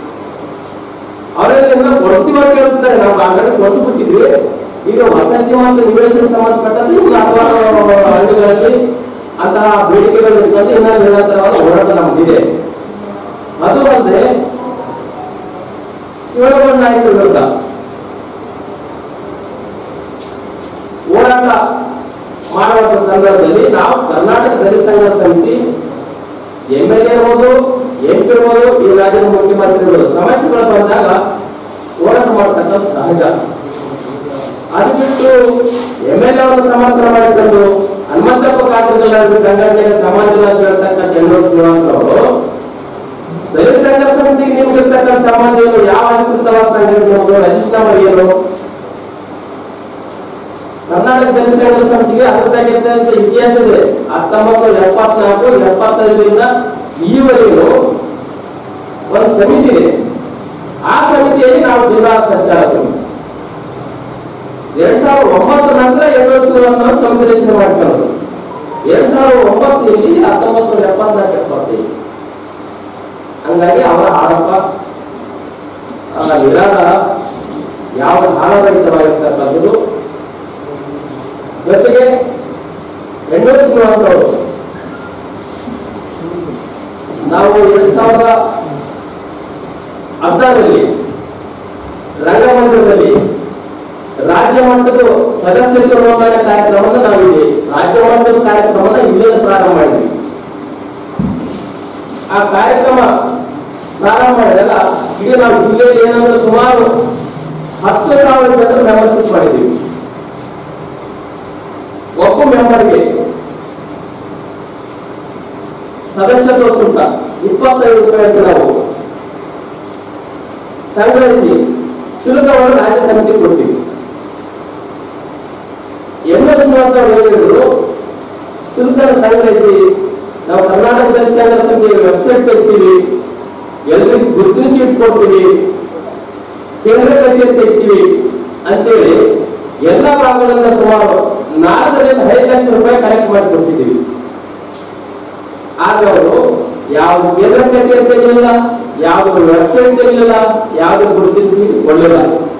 ಅವರಿಂದ ಕೊಡಿಸ್ತೀವಿ ಅಂತ ಹೇಳ್ತಿದ್ದಾರೆ ನಾವು ಆಲ್ರೆಡಿ ಕೊಡಿಸ್ಬಿಟ್ಟಿದ್ವಿ ಈಗ ವಸತಿ ಮತ್ತು ನಿವೇಶನ ಸಂಬಂಧಪಟ್ಟಂತೆ ಇನ್ನು ಹಲವಾರು ಹಳ್ಳಿಗಳಲ್ಲಿ ಅಂತಹ ಬೇಡಿಕೆಗಳು ಇರ್ತದೆ ಇನ್ನ ನಿರಂತರವಾದ ಹೋರಾಟ ನಮ್ದಿದೆ ಅದು ಅಲ್ಲದೆ ಶಿವಗೌಡ ನಾಯಕರ ವಿರುದ್ಧ ಹೋರಾಟ ಮಾಡುವಂತ ಸಂದರ್ಭದಲ್ಲಿ ನಾವು Karnataka Dalit Sangha Samiti M L A ಇರ್ಬೋದು ಎಂ ಪಿ ಇರ್ಬೋದು ಈ ರಾಜ್ಯದ ಮುಖ್ಯಮಂತ್ರಿ ಇರ್ಬೋದು ಸಮಸ್ಯೆಗಳು ಬಂದಾಗ ಹೋರಾಟ ಮಾಡ್ತಕ್ಕಂಥ ಸಹಜ ಅದು ಬಿಟ್ಟು ಎಂ ಎಲ್ ಎ ಅವರನ್ನು ಸಮರ್ಥನೆ ಮಾಡಿಕೊಂಡು ಹನುಮಂತಪ್ಪ ಕಾಕಡಗಳ ಸಂಘಟನೆಗೆ ಸಮಾಜ ಅಂತ ಹೇಳ್ತಕ್ಕಂಥ ಎಣ್ಣೂರು ಶ್ರೀನಿವಾಸರವರು ದಲಿತ ಸಂಘ ಸಮಿತಿಗೆ ನಿಮ್ಗಿರ್ತಕ್ಕಂಥ ಸಂಬಂಧ ಏನು ಯಾವ ಅಧಿಕೃತವಾದ ಸಂಘಟನೆ ಯಾವುದು ರಿಜಿಸ್ಟರ್ ನಂಬರ್ ಏನು ಕರ್ನಾಟಕ ದಲಿತ ಸಂಘ ಸಮಿತಿಗೆ ಅದರದ್ದಾಗಿದ್ದಂತ ಇತಿಹಾಸ ಇದೆ ಹತ್ತೊಂಬತ್ತು ನೂರ ಎಪ್ಪತ್ನಾಲ್ಕು ಎಪ್ಪತ್ತೈದರಿಂದ ಈವರೆಗೂ ಒಂದು ಸಮಿತಿ ಇದೆ ಆ ಸಮಿತಿಯಲ್ಲಿ ನಾವು ಜಿಲ್ಲಾ ಸಂಚಾಲಕರು ಎರಡ್ ಸಾವಿರದ ಒಂಬತ್ತು ನಂತರ ಎರಡು ವರ್ಷ ಸಮಿತಿ ರಚನೆ ಮಾಡ್ಕೊಳ್ಳೋದು ಎರಡ್ ಸಾವಿರದ ಒಂಬತ್ತರಲ್ಲಿ ಹತ್ತೊಂಬತ್ತು ನೂರ ಎಪ್ಪತ್ನಾಲ್ಕು ಎಪ್ಪತ್ತೈದು ಹಂಗಾಗಿ ಅವರ ಆರೋಪ ಆ, ನಿರಾಧಾರ ಯಾವ ಆಧಾರರಹಿತವಾಗಿರ್ತಕ್ಕಂಥದ್ದು ಜೊತೆಗೆ ಬೆಂಗಳೂರು ಶ್ರೀನಿವಾಸರವರು ನಾವು ಎರಡ್ ಸಾವಿರದ ಹದಿನಾರರಲ್ಲಿ ರಂಗಮಂದಿರದಲ್ಲಿ ರಾಜ್ಯ ಮಟ್ಟದ ಸದಸ್ಯತ್ವ ನೋಂದಣಿ ಕಾರ್ಯಕ್ರಮವನ್ನು ನಾವಿಲ್ಲಿ ರಾಜ್ಯ ಮಟ್ಟದ ಕಾರ್ಯಕ್ರಮನ ಇಲ್ಲೇ ಪ್ರಾರಂಭ ಮಾಡಿದ್ವಿ ಆ ಕಾರ್ಯಕ್ರಮ ಪ್ರಾರಂಭ ಮಾಡಿದಾಗ ಈಗ ನಾವು ಜಿಲ್ಲೆಯಲ್ಲಿ ಏನಂದ್ರೆ ಸುಮಾರು ಹತ್ತು ಸಾವಿರ ಜನರು ಮೆಂಬರ್ಶಿಪ್ ಮಾಡಿದ್ದೀವಿ ಒಬ್ಬ ಮೆಂಬರ್ಗೆ ಸದಸ್ಯತ್ವ ಶುಲ್ಕ ಇಪ್ಪತ್ತೈದು ರೂಪಾಯಿ ಅಂತ ನಾವು ಸಂಗ್ರಹಿಸಿ ಶುಲ್ಕವನ್ನು ರಾಜ್ಯ ಸಮಿತಿ ಕೊಡ್ತೀವಿ ಎಣ್ಣೆ ಶ್ರೀನಿವಾಸ ಅವರು ಹೇಳಿದ್ರು ಶುಲ್ಕ ಸಂಗ್ರಹಿಸಿ ನಾವು ಕರ್ನಾಟಕ ಜನಸಂಘ ಸಮಿತಿಯ ವೆಬ್ಸೈಟ್ ತೆಗ್ತೀವಿ ಎಲ್ರಿಗೂ ಗುರುತಿನ ಚೀಟ್ ಕೊಡ್ತೀವಿ ಕೇಂದ್ರ ಕಚೇರಿ ತೆಗ್ತೀವಿ ಅಂತೇಳಿ ಎಲ್ಲ ಭಾಗಗಳಿಂದ ಸುಮಾರು ನಾಲ್ಕರಿಂದ ಐದು ಲಕ್ಷ ರೂಪಾಯಿ ಕಲೆಕ್ಟ್ ಮಾಡಿ ಕೊಟ್ಟಿದ್ದೀವಿ ಆಗ ಅವರು ಯಾವ ಕೇಂದ್ರ ಕಚೇರಿ ತೆಗಲಿಲ್ಲ ಯಾವ್ದು ವೆಬ್ಸೈಟ್ ತೆಗಲಿಲ್ಲ ಯಾವ್ದು ಗುರುತಿನ ಚೀಟಿ ಕೊಡಲಿಲ್ಲ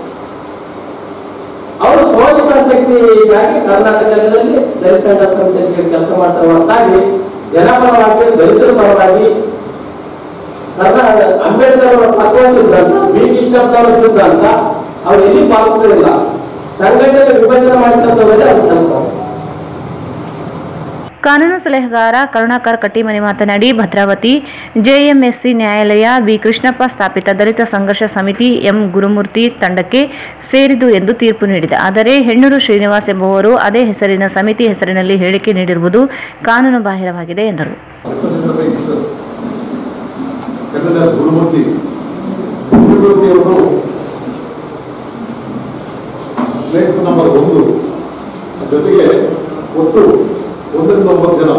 ಅವರು ಸ್ವಹಿತ ಶಕ್ತಿಗಾಗಿ ಕರ್ನಾಟಕದಲ್ಲಿ ದಲಿತ ಸಮಿತಿಯಲ್ಲಿ ಕೆಲಸ ಮಾಡ್ತಾರೆ ಹೊರತಾಗಿ ಜನಪರವಾಗಿ ದಲಿತರ ಪರವಾಗಿ ಕರ್ನಾಟಕ ಅಂಬೇಡ್ಕರ್ ಅವರ ತತ್ವ ಸಿದ್ಧಾಂತ ಬಿ ಕೃಷ್ಣಪ್ಪ ಅವರ ಸಿದ್ಧಾಂತ ಅವ್ರು ಎಲ್ಲಿ ಪಾಲಿಸ್ತಿರಲಿಲ್ಲ ಸಂಘಟನೆ ವಿಭಜನೆ ಮಾಡಿದಂತವರೇ ಅವ್ರ ಕೆಲಸ ಕಾನೂನು ಸಲಹೆಗಾರ ಕರುಣಾಕರ್ ಕಟ್ಟಿಮನಿ ಮಾತನಾಡಿ ಭದ್ರಾವತಿ ಜೆಎಂಎಸ್ಸಿ ನ್ಯಾಯಾಲಯ ಬಿ ಕೃಷ್ಣಪ್ಪ ಸ್ಥಾಪಿತ ದಲಿತ ಸಂಘರ್ಷ ಸಮಿತಿ ಎಂ ಗುರುಮೂರ್ತಿ ತಂಡಕ್ಕೆ ಸೇರಿದು ಎಂದು ತೀರ್ಪು ನೀಡಿದೆ ಆದರೆ ಹೆಣ್ಣೂರು ಶ್ರೀನಿವಾಸ್ ಎಂಬುವರು ಅದೇ ಹೆಸರಿನ ಸಮಿತಿ ಹೆಸರಿನಲ್ಲಿ ಹೇಳಿಕೆ ನೀಡಿರುವುದು ಕಾನೂನು ಬಾಹಿರವಾಗಿದೆ ಎಂದರು ಯಾಕಂದ್ರೆ ಗುರುಮೂರ್ತಿ ಗುರುಮೂರ್ತಿ ಅವರು ಲೇಖಕ ನಂಬರ್ ಒಂದು ಜೊತೆಗೆ ಒಟ್ಟು ಒಂದರಿಂದ ಒಂಬತ್ತು ಜನ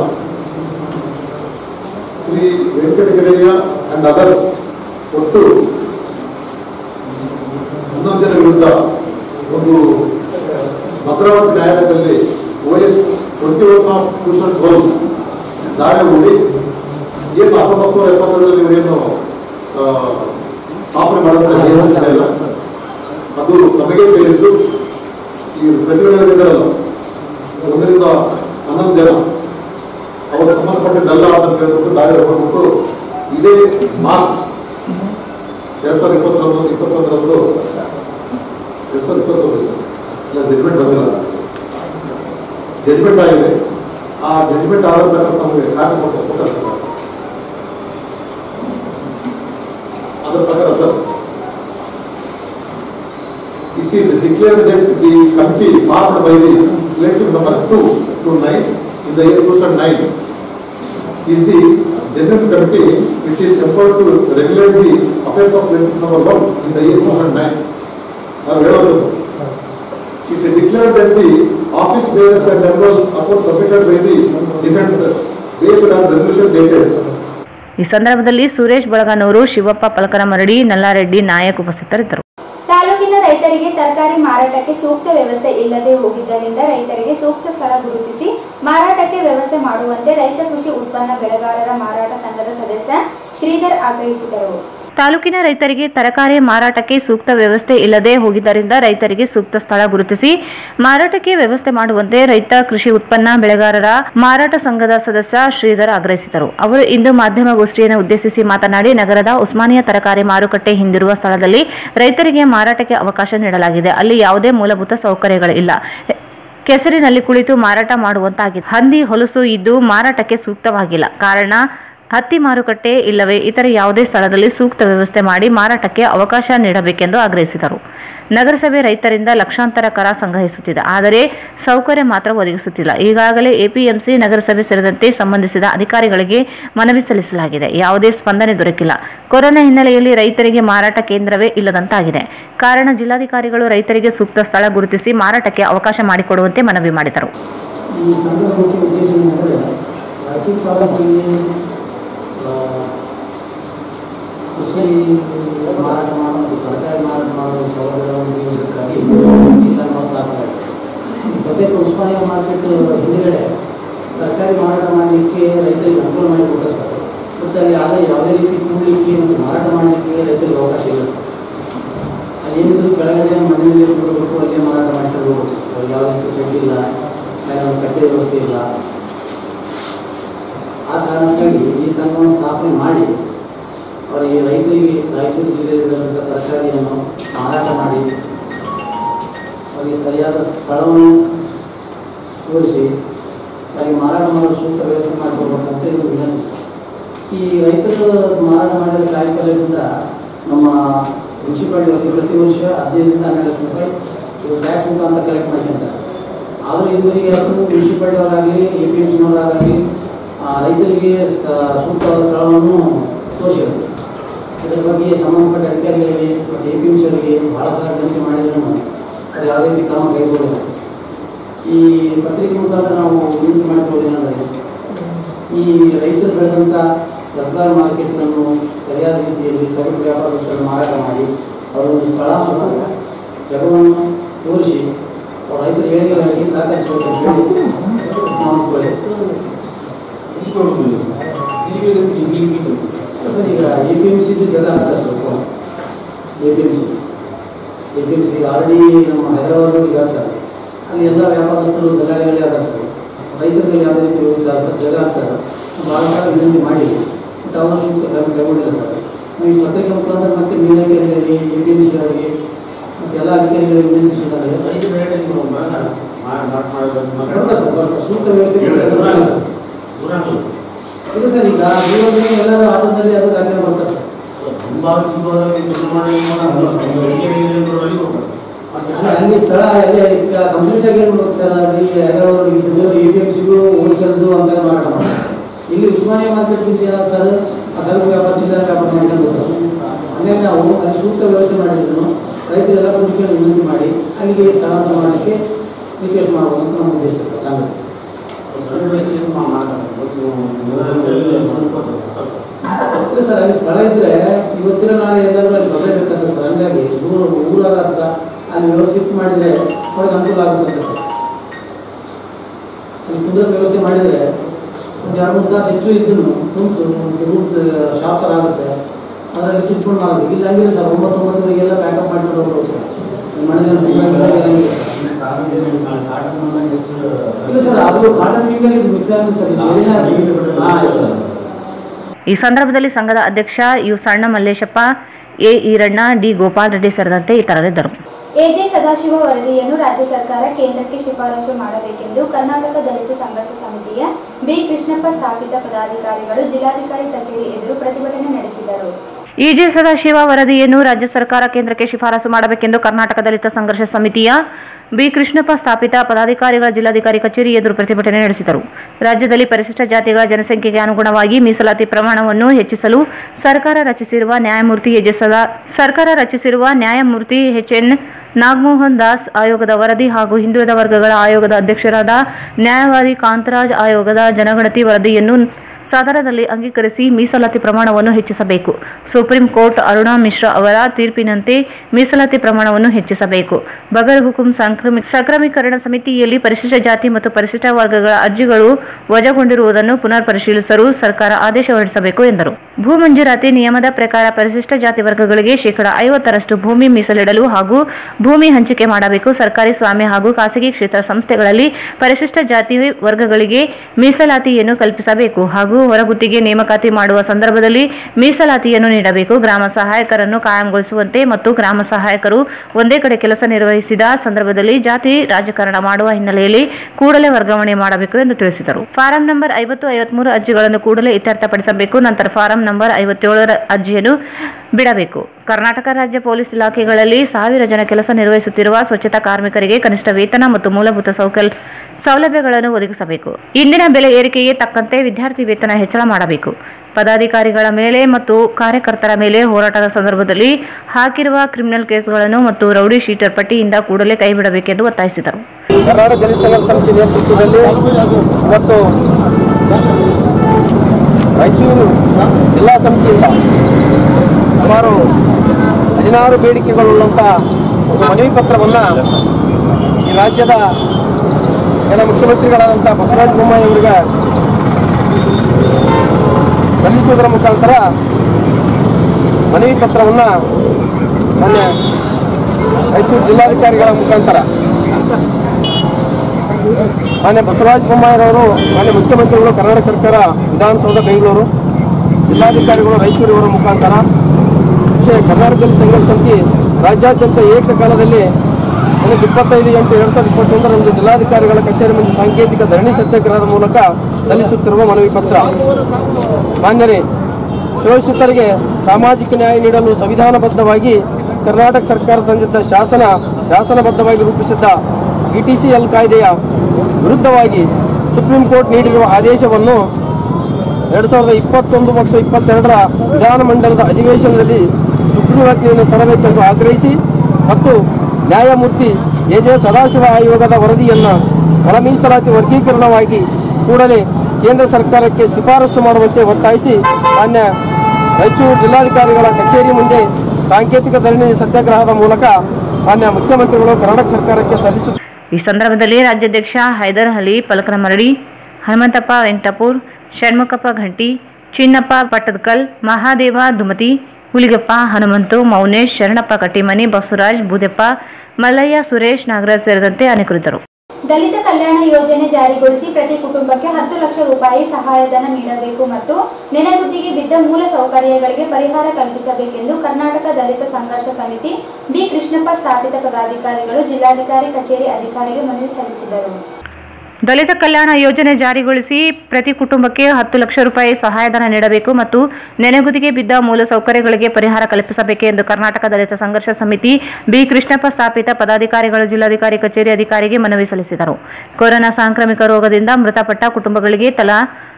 ಶ್ರೀ ವೆಂಕಟಗಿರಯ್ಯ ಅಂಡ್ ಅದರ್ಸ್ ಒಟ್ಟು ಹನ್ನೊಂದು ಜನ ವಿರುದ್ಧ ಒಂದು ಭದ್ರಾವತಿ ನ್ಯಾಯಾಲಯದಲ್ಲಿ O S twenty one of two thousand twelve ದಾಳಿ ಹೂಡಿ ಏನು ಹತ್ತೊಂಬತ್ತು ನೂರ ಎಪ್ಪತ್ತರಲ್ಲಿ ಇವರೇನು ಆ, ಸ್ಥಾಪನೆ ಮಾಡಿದ್ರೆ ಲೈಸೆನ್ಸ್ ಇಲ್ಲ ಅದು ನಮಗೆ ಸೇರಿದ್ದು ಈ ಪ್ರತಿಭಟನೆಗಳಿದ್ದಾರಲ್ಲ ಒಂದರಿಂದ ಹನ್ನೊಂದು ಜನ ಅವ್ರಿಗೆ ಸಂಬಂಧಪಟ್ಟಿದ್ದಲ್ಲ ಅಂತ ಹೇಳ್ಬಿಟ್ಟು ದಾರಿ ಹೊರಬಿಟ್ಟು ಇದೇ ಮಾರ್ಚ್ ಎರಡ್ ಸಾವಿರದ ಇಪ್ಪತ್ತೊಂದು ಇಪ್ಪತ್ತೊಂದರಂದು ಎರಡ್ ಸಾವಿರದ ಇಪ್ಪತ್ತೊಂದು ಸರ್ ಇಲ್ಲ ಜಡ್ಜ್ಮೆಂಟ್ ಬಂದಿಲ್ಲ ಜಡ್ಜ್ಮೆಂಟ್ ಆಗಿದೆ ಆ ಜಡ್ಜ್ಮೆಂಟ್ ಆದ ಪ್ರಕಾರ ನಮಗೆ ಕಾಪಿ ಕೊಡ್ತಾರೆ ಕೊಡ್ತಾರೆ ಸರ್ ಅದರ ಪ್ರಕಾರ sir it is declared that the committee formed by the elective number two to nine in the year two thousand nine is the general committee which is empowered to regulate the affairs of elective number one in the year two thousand nine. Are aware of that? It declared that the office bearers and annual accounts submitted by the defense based on resolution dated ಈ ಸಂದರ್ಭದಲ್ಲಿ ಸುರೇಶ್ ಬಳಗನೂರು ಶಿವಪ್ಪ ಪಲಕನಮರಡಿ ನಲ್ಲಾರೆಡ್ಡಿ ನಾಯಕ್ ಉಪಸ್ಥಿತರಿದ್ದರು ತಾಲೂಕಿನ ರೈತರಿಗೆ ತರಕಾರಿ ಮಾರಾಟಕ್ಕೆ ಸೂಕ್ತ ವ್ಯವಸ್ಥೆ ಇಲ್ಲದೆ ಹೋಗಿದ್ದರಿಂದ ರೈತರಿಗೆ ಸೂಕ್ತ ಸ್ಥಳ ಗುರುತಿಸಿ ಮಾರಾಟಕ್ಕೆ ವ್ಯವಸ್ಥೆ ಮಾಡುವಂತೆ ರೈತ ಕೃಷಿ ಉತ್ಪನ್ನ ಬೆಳೆಗಾರರ ಮಾರಾಟ ಸಂಘದ ಸದಸ್ಯ ಶ್ರೀಧರ್ ಆಗ್ರಹಿಸಿದರು ತಾಲೂಕಿನ ರೈತರಿಗೆ ತರಕಾರಿ ಮಾರಾಟಕ್ಕೆ ಸೂಕ್ತ ವ್ಯವಸ್ಥೆ ಇಲ್ಲದೆ ಹೋಗಿದ್ದರಿಂದ ರೈತರಿಗೆ ಸೂಕ್ತ ಸ್ಥಳ ಗುರುತಿಸಿ ಮಾರಾಟಕ್ಕೆ ವ್ಯವಸ್ಥೆ ಮಾಡುವಂತೆ ರೈತ ಕೃಷಿ ಉತ್ಪನ್ನ ಬೆಳೆಗಾರರ ಮಾರಾಟ ಸಂಘದ ಸದಸ್ಯ ಶ್ರೀಧರ್ ಆಗ್ರಹಿಸಿದರು ಅವರು ಇಂದು ಮಾಧ್ಯಮಗೋಷ್ಠಿಯನ್ನು ಉದ್ದೇಶಿಸಿ ಮಾತನಾಡಿ ನಗರದ ಉಸ್ಮಾನಿಯಾ ತರಕಾರಿ ಮಾರುಕಟ್ಟೆ ಹಿಂದಿರುವ ಸ್ಥಳದಲ್ಲಿ ರೈತರಿಗೆ ಮಾರಾಟಕ್ಕೆ ಅವಕಾಶ ನೀಡಲಾಗಿದೆ ಅಲ್ಲಿ ಯಾವುದೇ ಮೂಲಭೂತ ಸೌಕರ್ಯಗಳಿಲ್ಲ ಕೆಸರಿನಲ್ಲಿ ಕುಳಿತು ಮಾರಾಟ ಮಾಡುವಂತಾಗಿದೆ ಹಂದಿ ಹೊಲಸು ಇದ್ದು ಮಾರಾಟಕ್ಕೆ ಸೂಕ್ತವಾಗಿಲ್ಲ ಕಾರಣ ಹತ್ತಿ ಮಾರುಕಟ್ಟೆ ಇಲ್ಲವೇ ಇತರ ಯಾವುದೇ ಸ್ಥಳದಲ್ಲಿ ಸೂಕ್ತ ವ್ಯವಸ್ಥೆ ಮಾಡಿ ಮಾರಾಟಕ್ಕೆ ಅವಕಾಶ ನೀಡಬೇಕೆಂದು ಆಗ್ರಹಿಸಿದರು ನಗರಸಭೆ ರೈತರಿಂದ ಲಕ್ಷಾಂತರ ಕರ ಸಂಗ್ರಹಿಸುತ್ತಿದೆ ಆದರೆ ಸೌಕರ್ಯ ಮಾತ್ರ ಒದಗಿಸುತ್ತಿಲ್ಲ ಈಗಾಗಲೇ ಎಪಿಎಂಸಿ ನಗರಸಭೆ ಸೇರಿದಂತೆ ಸಂಬಂಧಿಸಿದ ಅಧಿಕಾರಿಗಳಿಗೆ ಮನವಿ ಸಲ್ಲಿಸಲಾಗಿದೆ ಯಾವುದೇ ಸ್ಪಂದನೆ ದೊರಕಿಲ್ಲ ಕೊರೋನಾ ಹಿನ್ನೆಲೆಯಲ್ಲಿ ರೈತರಿಗೆ ಮಾರಾಟ ಕೇಂದ್ರವೇ ಇಲ್ಲದಂತಾಗಿದೆ ಕಾರಣ ಜಿಲ್ಲಾಧಿಕಾರಿಗಳು ರೈತರಿಗೆ ಸೂಕ್ತ ಸ್ಥಳ ಗುರುತಿಸಿ ಮಾರಾಟಕ್ಕೆ ಅವಕಾಶ ಮಾಡಿಕೊಡುವಂತೆ ಮನವಿ ಮಾಡಿದರು ಈ ಸಂಘದ ಮುಖ್ಯ ಉದ್ದೇಶ ಏನಂದರೆ ಪ್ರತಿ ತಾಲೂಕಿಗೆ ಆ, ಕೃಷಿ ಮಾರಾಟ ಮಾಡೋದು ತರಕಾರಿ ಮಾರಾಟ ಮಾಡುವ ಸೌಲಭ್ಯಗಳನ್ನು ನೀಡೋದಕ್ಕಾಗಿ ಈ ಸಂಘ ಸ್ಥಾಪಿಸಲಾಗಿದೆ ಈ ಸದ್ಯಕ್ಕೆ ಉಸ್ಮಾನಿಯಾ ಮಾರ್ಕೆಟ್ ಹಿಂದುಗಡೆ ತರಕಾರಿ ಮಾರಾಟ ಮಾಡಲಿಕ್ಕೆ ರೈತರಿಗೆ ಅನುಕೂಲ ಮಾಡಿಕೊಟ್ಟರೆ ಸರ್ ಮತ್ತು ಅಲ್ಲಿ ಆದಾಯ ಯಾವುದೇ ರೀತಿ ಕೂಡಲಿಕ್ಕೆ ಮತ್ತು ಮಾರಾಟ ಮಾಡಲಿಕ್ಕೆ ರೈತರಿಗೆ ಅವಕಾಶ ಇಲ್ಲ ಸರ್ ಅದೇನಿದ್ರು ಕೆಳಗಡೆ ಮನೆಯಲ್ಲಿ ಕೊಡಬೇಕು ಅಲ್ಲೇ ಮಾರಾಟ ಮಾಡ್ತಿರ್ಬೋದು ಸರ್ ಯಾವುದೇ ರೀತಿ ಸೆಟ್ ಇಲ್ಲ ಮೇಲೆ ಒಂದು ಕಟ್ಟೆ ವ್ಯವಸ್ಥೆ ಇಲ್ಲ ಆ ಕಾರಣಕ್ಕಾಗಿ ಈ ಸಂಘವನ್ನು ಸ್ಥಾಪನೆ ಮಾಡಿ ಅವರಿಗೆ ರೈತರಿಗೆ ರಾಯಚೂರು ಜಿಲ್ಲೆಯಲ್ಲಿರುವಂಥ ತರಕಾರಿಯನ್ನು ಮಾರಾಟ ಮಾಡಿ ಅವರಿಗೆ ಸರಿಯಾದ ಸ್ಥಳವನ್ನು ತೋರಿಸಿ ಅವರಿಗೆ ಮಾರಾಟ ಮಾಡಲು ಸೂಕ್ತ ವ್ಯವಸ್ಥೆ ಮಾಡಿಕೊಡ್ಬೇಕಂತ ಇದು ವಿನಂತಿಸ್ತಾರೆ ಈ ರೈತರು ಮಾರಾಟ ಮಾಡಿದ ಕಾಯಿಪಲ್ಯದಿಂದ ನಮ್ಮ ಮುನ್ಸಿಪಾಲಿಟಿ ಅವರಿಗೆ ಪ್ರತಿ ವರ್ಷ ಹದಿನೈದರಿಂದ ಹನ್ನೆರಡು ಲಕ್ಷ ರೂಪಾಯಿ ಇದು ಟ್ಯಾಕ್ಸ್ ಮುಖಾಂತರ ಕಲೆಕ್ಟ್ ಮಾಡ್ಕೊಂತಾರೆ ಆದರೂ ಇದುವರೆಗೆ ಅದು ಮುನ್ಸಿಪಾಲಿಟಿ ಅವರಾಗಲಿ ಎ ಪಿ ಎಂ ಸಿನವರಾಗಲಿ ರೈತರಿಗೆ ಸ- ಸೂಕ್ತವಾದ ಸ್ಥಳವನ್ನು ತೋರಿಸಿರ್ತಾರೆ ಇದರ ಬಗ್ಗೆ ಸಂಬಂಧಪಟ್ಟ ಅಧಿಕಾರಿಗಳಿಗೆ ಮತ್ತು ಎ ಪಿ ಎಂ ಸಿ ಅವರಿಗೆ ಭಾಳ ಸಲ ವಿನಂತಿ ಮಾಡಿದ್ರು ಅದು ಯಾವ ರೀತಿ ಕ್ರಮ ಕೈಗೊಳ್ಳಿಲ್ಲ ಈ ಪತ್ರಿಕೆ ಮುಖಾಂತರ ನಾವು ವಿನಂತಿ ಮಾಡಿಕೊಳ್ಳೋದೇನೆಂದರೆ ಈ ರೈತರು ಬೆಳೆದಂಥ ಸರ್ಕಾರ ಮಾರ್ಕೆಟ್ಗಳನ್ನು ಸರಿಯಾದ ರೀತಿಯಲ್ಲಿ ಸಗಟು ವ್ಯಾಪಾರಸ್ಥರು ಮಾರಾಟ ಮಾಡಿ ಅವರೊಂದು ಸ್ಥಳ ಮತ್ತು ಜಾಗವನ್ನು ತೋರಿಸಿ ಅವ್ರ ರೈತರ ಏಳಿಗೆಗಾಗಿ ಸಹಕರಿಸಬೇಕಂತ ಹೇಳಿ ನಾವು ಸರ್ ಈಗ ಎ ಪಿ ಎಮ್ ಸಿದು ಜಾಗ ಅದ ಸರ್ ಸ್ವಲ್ಪ A P M C A P M C already ನಮ್ಮ ಹೈದರಾಬಾದ್ ಈಗ ಸರ್ ಅಲ್ಲಿ ಎಲ್ಲ ವ್ಯಾಪಾರಸ್ಥರು ದಲ್ಲಾಳಿಗಳೇ ಅದ ಸರ್ ರೈತರಿಗೆ ಯಾವುದೇ ರೀತಿ ವ್ಯವಸ್ಥೆ ಅದ ಸರ್ ಜಾಗ ಅದ ಸರ್ ಭಾಳ ಸಲ ವಿನಂತಿ ಮಾಡಿ ಬಟ್ ಅವರು ಸೂಕ್ತ ಕ್ರಮ ಕೈಗೊಂಡಿಲ್ಲ ಸರ್ ನಾವು ಈ ಪತ್ರಿಕೆ ಮುಖಾಂತರ ಮತ್ತೆ ಮೇಲಧಿಕಾರಿಗಳಿಗೆ ಎ ಪಿ ಎಮ್ ಸಿ ಅವರಿಗೆ ಮತ್ತು ಎಲ್ಲ ಅಧಿಕಾರಿಗಳಿಗೆ ವಿನಂತಿಸಿದ್ದಾರೆ ಬರ್ತಾರೆ ಸರ್ ಬರ್ತಾರೆ ಸೂಕ್ತ ವ್ಯವಸ್ಥೆ ಕೊಡ್ತಾರೆ. ಇಲ್ಲ ಸರ್ ಈಗ ಜೀವನದಲ್ಲಿ ಎಲ್ಲರೂ ಆಟೋದಲ್ಲಿ ಅದು ದಾಖಲೆ ಮಾಡ್ತಾರೆ ಸರ್ ಅಲ್ಲ, ಅಲ್ಲಿ ಸ್ಥಳ ಎಲ್ಲ ಈಗ ಕಂಪ್ಲೀಟ್ ಆಗಿ ಹೇಳ್ಬೇಕು ಸರ್ ಅಲ್ಲಿ ಹೈದರಾಬಾದ್ ಇದ್ದು ಎ ಪಿ ಎಂ ಸಿಗಳು ಹೋಲ್ಸೇಲ್ದು ಅಂತ ಮಾರಾಟ ಮಾಡ್ತಾರೆ ಇಲ್ಲಿ ಉಸ್ಮಾನಿಯಾ ಮಾರ್ಕೆಟ್ ಬಿಟ್ಟು ಏನಾದ್ರು ಸರ್ ಆ ಸರಕು ವ್ಯಾಪಾರ ಚಿಲ್ಲರೆ ವ್ಯಾಪಾರ ಮಾಡ್ಕೊಂಡು ಹೋಗ್ತಾರೆ ಹಾಗಾಗಿ ನಾವು ಅಲ್ಲಿ ಸೂಕ್ತ ವ್ಯವಸ್ಥೆ ಮಾಡಿದ್ರು ರೈತರೆಲ್ಲ ಕುಡಿಕೊಂಡು ವಿನಂತಿ ಮಾಡಿ ಅಲ್ಲಿಗೆ ಸ್ಥಳಾಂತರ ಮಾಡಲಿಕ್ಕೆ ರಿಕ್ವೆಸ್ಟ್ ಮಾಡ್ಬೋದು ಅಂತ ನಮ್ಮ ಉದ್ದೇಶ ಸರ್ ಸಂಘ ಇಲ್ಲ ಸರ್ ಅಲ್ಲಿ ಸ್ಥಳ ಇದ್ರೆ ಇವತ್ತಿನ ನಾಳೆ ಎಲ್ಲರೂ ಅಲ್ಲಿ ಬರಲೇಬೇಕಂತ ಸರ್ ಹಂಗಾಗಿ ದೂರ ಊರಾಗತ್ತ ಅಲ್ಲಿ ವ್ಯವಸ್ಥಿತ ಮಾಡಿದ್ರೆ ಅವ್ರಿಗೆ ಅನುಕೂಲ ಆಗುತ್ತಂತೆ ಸರ್ ಅಲ್ಲಿ ಕುಂದ್ರ ವ್ಯವಸ್ಥೆ ಮಾಡಿದ್ರೆ ಒಂದು ಎರಡು ಮೂರು ತಾಸು ಹೆಚ್ಚು ಇದ್ದು ಕುಂತು ಕುಂತು ಶಾಪ್ ಥರ ಆಗುತ್ತೆ ಅದರಲ್ಲಿ ಕುತ್ಕೊಂಡು ಮಾಡೋದು ಇಲ್ಲ ಹಂಗಿಲ್ಲ ಸರ್ ಒಂಬತ್ತು ಒಂಬತ್ತುವರೆಗೆಲ್ಲ ಪ್ಯಾಕಪ್ ಮಾಡ್ಕೊಂಡು ಹೋಗ್ಬೋದು ಸರ್ ಮನೆಯಲ್ಲಿ ಇಲ್ಲ ಸರ್ ಅದು ಕಾಟನ್ ಮಿಂಗಲ್ಲಿ ಮಿಕ್ಸ್ ಆಗುತ್ತೆ ಸರ್ ಇದು ಏನೇ ಹಾಂ ಸರ್ ಈ ಸಂದರ್ಭದಲ್ಲಿ ಸಂಘದ ಅಧ್ಯಕ್ಷ U Sanna Malleshappa A Eranna D Gopal Reddy ಸೇರಿದಂತೆ ಇತರರಿದ್ದರು ಎಜೆ ಸದಾಶಿವ ವರದಿಯನ್ನು ರಾಜ್ಯ ಸರ್ಕಾರ ಕೇಂದ್ರಕ್ಕೆ ಶಿಫಾರಸು ಮಾಡಬೇಕೆಂದು ಕರ್ನಾಟಕ ದಲಿತ ಸಂಘರ್ಷ ಸಮಿತಿಯ ಬಿ ಕೃಷ್ಣಪ್ಪ ಸ್ಥಾಪಿತ ಪದಾಧಿಕಾರಿಗಳು ಜಿಲ್ಲಾಧಿಕಾರಿ ಕಚೇರಿ ಎದುರು ಪ್ರತಿಭಟನೆ ನಡೆಸಿದರು ಇಜೆ ಸದಾಶಿವ ವರದಿಯನ್ನು ರಾಜ್ಯ ಸರ್ಕಾರ ಕೇಂದ್ರಕ್ಕೆ ಶಿಫಾರಸು ಮಾಡಬೇಕೆಂದು ಕರ್ನಾಟಕ ದಲಿತ ಸಂಘರ್ಷ ಸಮಿತಿಯ ಬಿ ಕೃಷ್ಣಪ್ಪ ಸ್ಥಾಪಿತ ಪದಾಧಿಕಾರಿಗಳ ಜಿಲ್ಲಾಧಿಕಾರಿ ಕಚೇರಿ ಎದುರು ಪ್ರತಿಭಟನೆ ನಡೆಸಿದರು ರಾಜ್ಯದಲ್ಲಿ ಪರಿಶಿಷ್ಟ ಜಾತಿಗಳ ಜನಸಂಖ್ಯೆಗೆ ಅನುಗುಣವಾಗಿ ಮೀಸಲಾತಿ ಪ್ರಮಾಣವನ್ನು ಹೆಚ್ಚಿಸಲು ಸರ್ಕಾರ ರಚಿಸಿರುವ ನ್ಯಾಯಮೂರ್ತಿ ಎಜೆ ಸದಾ ಸರ್ಕಾರ ರಚಿಸಿರುವ ನ್ಯಾಯಮೂರ್ತಿ ಎಚ್ ಎನ್ ನಾಗಮೋಹನ್ ದಾಸ್ ಆಯೋಗದ ವರದಿ ಹಾಗೂ ಹಿಂದುಳಿದ ವರ್ಗಗಳ ಆಯೋಗದ ಅಧ್ಯಕ್ಷರಾದ ನ್ಯಾಯವಾದಿ ಕಾಂತರಾಜ್ ಆಯೋಗದ ಜನಗಣತಿ ವರದಿಯನ್ನು ಸದನದಲ್ಲಿ ಅಂಗೀಕರಿಸಿ ಮೀಸಲಾತಿ ಪ್ರಮಾಣವನ್ನು ಹೆಚ್ಚಿಸಬೇಕು ಸುಪ್ರೀಂ ಕೋರ್ಟ್ ಅರುಣಾ ಮಿಶ್ರಾ ಅವರ ತೀರ್ಪಿನಂತೆ ಮೀಸಲಾತಿ ಪ್ರಮಾಣವನ್ನು ಹೆಚ್ಚಿಸಬೇಕು ಬಗರ್ ಹುಕುಂ ಸಂಕ್ರಮಿ ಸಂಕ್ರಮೀಕರಣ ಸಮಿತಿಯಲ್ಲಿ ಪರಿಶಿಷ್ಟ ಜಾತಿ ಮತ್ತು ಪರಿಶಿಷ್ಟ ವರ್ಗಗಳ ಅರ್ಜಿಗಳು ವಜಾಗೊಂಡಿರುವುದನ್ನು ಪುನರ್ ಪರಿಶೀಲಿಸಲು ಸರ್ಕಾರ ಆದೇಶ ಹೊರಡಿಸಬೇಕು ಎಂದರು ಭೂ ಮಂಜೂರಾತಿ ನಿಯಮದ ಪ್ರಕಾರ ಪರಿಶಿಷ್ಟ ಜಾತಿ ವರ್ಗಗಳಿಗೆ ಶೇಕಡಾ ಐವತ್ತರಷ್ಟು ಭೂಮಿ ಮೀಸಲಿಡಲು ಹಾಗೂ ಭೂಮಿ ಹಂಚಿಕೆ ಮಾಡಬೇಕು ಸರ್ಕಾರಿ ಸ್ವಾಮ್ಯ ಹಾಗೂ ಖಾಸಗಿ ಕ್ಷೇತ್ರ ಸಂಸ್ಥೆಗಳಲ್ಲಿ ಪರಿಶಿಷ್ಟ ಜಾತಿ ವರ್ಗಗಳಿಗೆ ಮೀಸಲಾತಿಯನ್ನು ಕಲ್ಪಿಸಬೇಕು ಹಾಗೂ ಹೊರಗುತ್ತಿಗೆ ನೇಮಕಾತಿ ಮಾಡುವ ಸಂದರ್ಭದಲ್ಲಿ ಮೀಸಲಾತಿಯನ್ನು ನೀಡಬೇಕು ಗ್ರಾಮ ಸಹಾಯಕರನ್ನು ಕಾಯಂಗೊಳಿಸುವಂತೆ ಮತ್ತು ಗ್ರಾಮ ಸಹಾಯಕರು ಒಂದೇ ಕಡೆ ಕೆಲಸ ನಿರ್ವಹಿಸಿದ ಸಂದರ್ಭದಲ್ಲಿ ಜಾತಿ ರಾಜಕಾರಣ ಮಾಡುವ ಹಿನ್ನೆಲೆಯಲ್ಲಿ ಕೂಡಲೇ ವರ್ಗಾವಣೆ ಮಾಡಬೇಕು ಎಂದು ತಿಳಿಸಿದರು ಫಾರಂ ನಂಬರ್ ಐವತ್ತು ಐವತ್ಮೂರು ಅರ್ಜಿಗಳನ್ನು ಕೂಡಲೇ ಇತ್ಯರ್ಥಪಡಿಸಬೇಕು ನಂತರ ಫಾರಂ ನಂಬರ್ ಐವತ್ತೇಳರ ಅರ್ಜಿಯನ್ನು ಬಿಡಬೇಕು ಕರ್ನಾಟಕ ರಾಜ್ಯ ಪೊಲೀಸ್ ಇಲಾಖೆಗಳಲ್ಲಿ ಸಾವಿರ ಜನ ಕೆಲಸ ನಿರ್ವಹಿಸುತ್ತಿರುವ ಸ್ವಚ್ಛತಾ ಕಾರ್ಮಿಕರಿಗೆ ಕನಿಷ್ಠ ವೇತನ ಮತ್ತು ಮೂಲಭೂತ ಸೌಕಲ್ ಸೌಲಭ್ಯಗಳನ್ನು ಒದಗಿಸಬೇಕು ಇಂದಿನ ಬೆಲೆ ಏರಿಕೆಗೆ ತಕ್ಕಂತೆ ವಿದ್ಯಾರ್ಥಿ ವೇತನ ಹೆಚ್ಚಳ ಮಾಡಬೇಕು ಪದಾಧಿಕಾರಿಗಳ ಮೇಲೆ ಮತ್ತು ಕಾರ್ಯಕರ್ತರ ಮೇಲೆ ಹೋರಾಟದ ಸಂದರ್ಭದಲ್ಲಿ ಹಾಕಿರುವ ಕ್ರಿಮಿನಲ್ ಕೇಸ್ಗಳನ್ನು ಮತ್ತು ರೌಡಿ ಶೀಟರ್ ಪಟ್ಟಿಯಿಂದ ಕೂಡಲೇ ಕೈಬಿಡಬೇಕೆಂದು ಒತ್ತಾಯಿಸಿದರು ಕರ್ನಾಟಕ ದಲಿತ ಸಂಘರ್ಷ ಸಮಿತಿ ನೇತೃತ್ವದಲ್ಲಿ ಇವತ್ತು ರಾಯಚೂರು ಜಿಲ್ಲಾ ಸಮಿತಿಯಿಂದ ಸುಮಾರು ಹದಿನಾರು ಬೇಡಿಕೆಗಳುಳ್ಳಂಥ ಒಂದು ಮನವಿ ಪತ್ರವನ್ನು ಈ ರಾಜ್ಯದ ಕೆಲ ಮುಖ್ಯಮಂತ್ರಿಗಳಾದಂಥ ಬಸವರಾಜ ಬೊಮ್ಮಾಯಿ ಅವರಿಗೆ ಸಲ್ಲಿಸುವುದರ ಮುಖಾಂತರ ಮನವಿ ಪತ್ರವನ್ನು ಮೊನ್ನೆ ರಾಯಚೂರು ಜಿಲ್ಲಾಧಿಕಾರಿಗಳ ಮುಖಾಂತರ ಮಾನ್ಯ ಬಸವರಾಜ ಬೊಮ್ಮಾಯಿರವರು ಮಾನ್ಯ ಮುಖ್ಯಮಂತ್ರಿಗಳು ಕರ್ನಾಟಕ ಸರ್ಕಾರ ವಿಧಾನಸೌಧ ಬೆಂಗಳೂರು ಜಿಲ್ಲಾಧಿಕಾರಿಗಳು ರಾಯಚೂರು ಇವರ ಮುಖಾಂತರ ವಿಷಯ ಕರ್ನಾಟಕದಲ್ಲಿ ಸಂಘರ್ಷ ಸಮಿತಿ ರಾಜ್ಯಾದ್ಯಂತ ಏಕಕಾಲದಲ್ಲಿ ದಿನಾಂಕ ಇಪ್ಪತ್ತೈದು ಎಂಟು ಎರಡು ಸಾವಿರದ ಇಪ್ಪತ್ತೊಂದರಂದು ಜಿಲ್ಲಾಧಿಕಾರಿಗಳ ಕಚೇರಿ ಮುಂದೆ ಸಾಂಕೇತಿಕ ಧರಣಿ ಸತ್ಯಾಗ್ರಹದ ಮೂಲಕ ಸಲ್ಲಿಸುತ್ತಿರುವ ಮನವಿ ಪತ್ರ ಮಾನ್ಯರೇ ಶೋಷಿತರಿಗೆ ಸಾಮಾಜಿಕ ನ್ಯಾಯ ನೀಡಲು ಸಂವಿಧಾನಬದ್ಧವಾಗಿ ಕರ್ನಾಟಕ ಸರ್ಕಾರ ತಂದಿದ್ದ ಶಾಸನ ಶಾಸನಬದ್ಧವಾಗಿ ರೂಪಿಸಿದ್ದ ಇಟಿಸಿಎಲ್ ಕಾಯ್ದೆಯ ವಿರುದ್ಧವಾಗಿ ಸುಪ್ರೀಂ ಕೋರ್ಟ್ ನೀಡಿರುವ ಆದೇಶವನ್ನು ಎರಡು ಸಾವಿರದ ಇಪ್ಪತ್ತೊಂದು ಮತ್ತು ಇಪ್ಪತ್ತೆರಡರ ವಿಧಾನಮಂಡಲದ ಅಧಿವೇಶನದಲ್ಲಿ ಸುಗ್ರೀವಾಜ್ಞೆಯನ್ನು ತರಬೇಕೆಂದು ಆಗ್ರಹಿಸಿ ಮತ್ತು ನ್ಯಾಯಮೂರ್ತಿ ಎ ಜೆ ಸದಾಶಿವ ಆಯೋಗದ ವರದಿಯನ್ನು ಒಳ ಮೀಸಲಾತಿ ವರ್ಗೀಕರಣವಾಗಿ ಕೂಡಲೇ ಕೇಂದ್ರ ಸರ್ಕಾರಕ್ಕೆ ಶಿಫಾರಸು ಮಾಡುವಂತೆ ಒತ್ತಾಯಿಸಿ ಮಾನ್ಯ ರಾಯಚೂರು ಜಿಲ್ಲಾಧಿಕಾರಿಗಳ ಕಚೇರಿ ಮುಂದೆ ಸಾಂಕೇತಿಕ ಧರಣಿ ಸತ್ಯಾಗ್ರಹದ ಮೂಲಕ ಮಾನ್ಯ ಮುಖ್ಯಮಂತ್ರಿಗಳು ಕರ್ನಾಟಕ ಸರ್ಕಾರಕ್ಕೆ ಸಲ್ಲಿಸುತ್ತಾರೆ ಈ ಸಂದರ್ಭದಲ್ಲಿ ರಾಜ್ಯಾಧ್ಯಕ್ಷ ಹೈದರ್ ಅಲಿ ಪಲಕನಮರಡಿ ಹನುಮಂತಪ್ಪ ವೆಂಕಟಪುರ್ ಷಣ್ಮುಖಪ್ಪ ಘಂಟಿ ಚಿನ್ನಪ್ಪ ಪಟ್ಟದಕಲ್ ಮಹಾದೇವ ದುಮತಿ ಹುಲಿಗಪ್ಪ ಹನುಮಂತು ಮೌನೇಶ್ ಶರಣಪ್ಪ ಕಟ್ಟಿಮನಿ ಬಸವರಾಜ್ ಬೂದೆಪ್ಪ ಮಲ್ಲಯ್ಯ ಸುರೇಶ್ ನಾಗರಾಜ್ ಸೇರಿದಂತೆ ಅನೇಕರಿದ್ದರು ದಲಿತ ಕಲ್ಯಾಣ ಯೋಜನೆ ಜಾರಿಗೊಳಿಸಿ ಪ್ರತಿ ಕುಟುಂಬಕ್ಕೆ ಹತ್ತು ಲಕ್ಷ ರೂಪಾಯಿ ಸಹಾಯಧನ ನೀಡಬೇಕು ಮತ್ತು ನೆನೆಗುದ್ದಿಗೆ ಬಿದ್ದ ಮೂಲ ಸೌಕರ್ಯಗಳಿಗೆ ಪರಿಹಾರ ಕಲ್ಪಿಸಬೇಕೆಂದು ಕರ್ನಾಟಕ ದಲಿತ ಸಂಘರ್ಷ ಸಮಿತಿ ಬಿ ಕೃಷ್ಣಪ್ಪ ಸ್ಥಾಪಿತ ಪದಾಧಿಕಾರಿಗಳು ಜಿಲ್ಲಾಧಿಕಾರಿ ಕಚೇರಿ ಅಧಿಕಾರಿಗೆ ಮನವಿ ಸಲ್ಲಿಸಿದರು ದಲಿತ ಕಲ್ಯಾಣ ಯೋಜನೆ ಜಾರಿಗೊಳಿಸಿ ಪ್ರತಿ ಕುಟುಂಬಕ್ಕೆ ಹತ್ತು ಲಕ್ಷ ರೂಪಾಯಿ ಸಹಾಯಧನ ನೀಡಬೇಕು ಮತ್ತು ನೆನೆಗುದಿಗೆ ಬಿದ್ದ ಮೂಲ ಸೌಕರ್ಯಗಳಿಗೆ ಪರಿಹಾರ ಕಲ್ಪಿಸಬೇಕು ಎಂದು ಕರ್ನಾಟಕ ದಲಿತ ಸಂಘರ್ಷ ಸಮಿತಿ ಬಿ ಕೃಷ್ಣಪ್ಪ ಸ್ಥಾಪಿತ ಪದಾಧಿಕಾರಿಗಳು ಜಿಲ್ಲಾಧಿಕಾರಿ ಕಚೇರಿ ಅಧಿಕಾರಿಗೆ ಮನವಿ ಸಲ್ಲಿಸಿದರು ಕೊರೋನಾ ಸಾಂಕ್ರಾಮಿಕ ರೋಗದಿಂದ ಮೃತಪಟ್ಟ ಕುಟುಂಬಗಳಿಗೆ ತಲಾ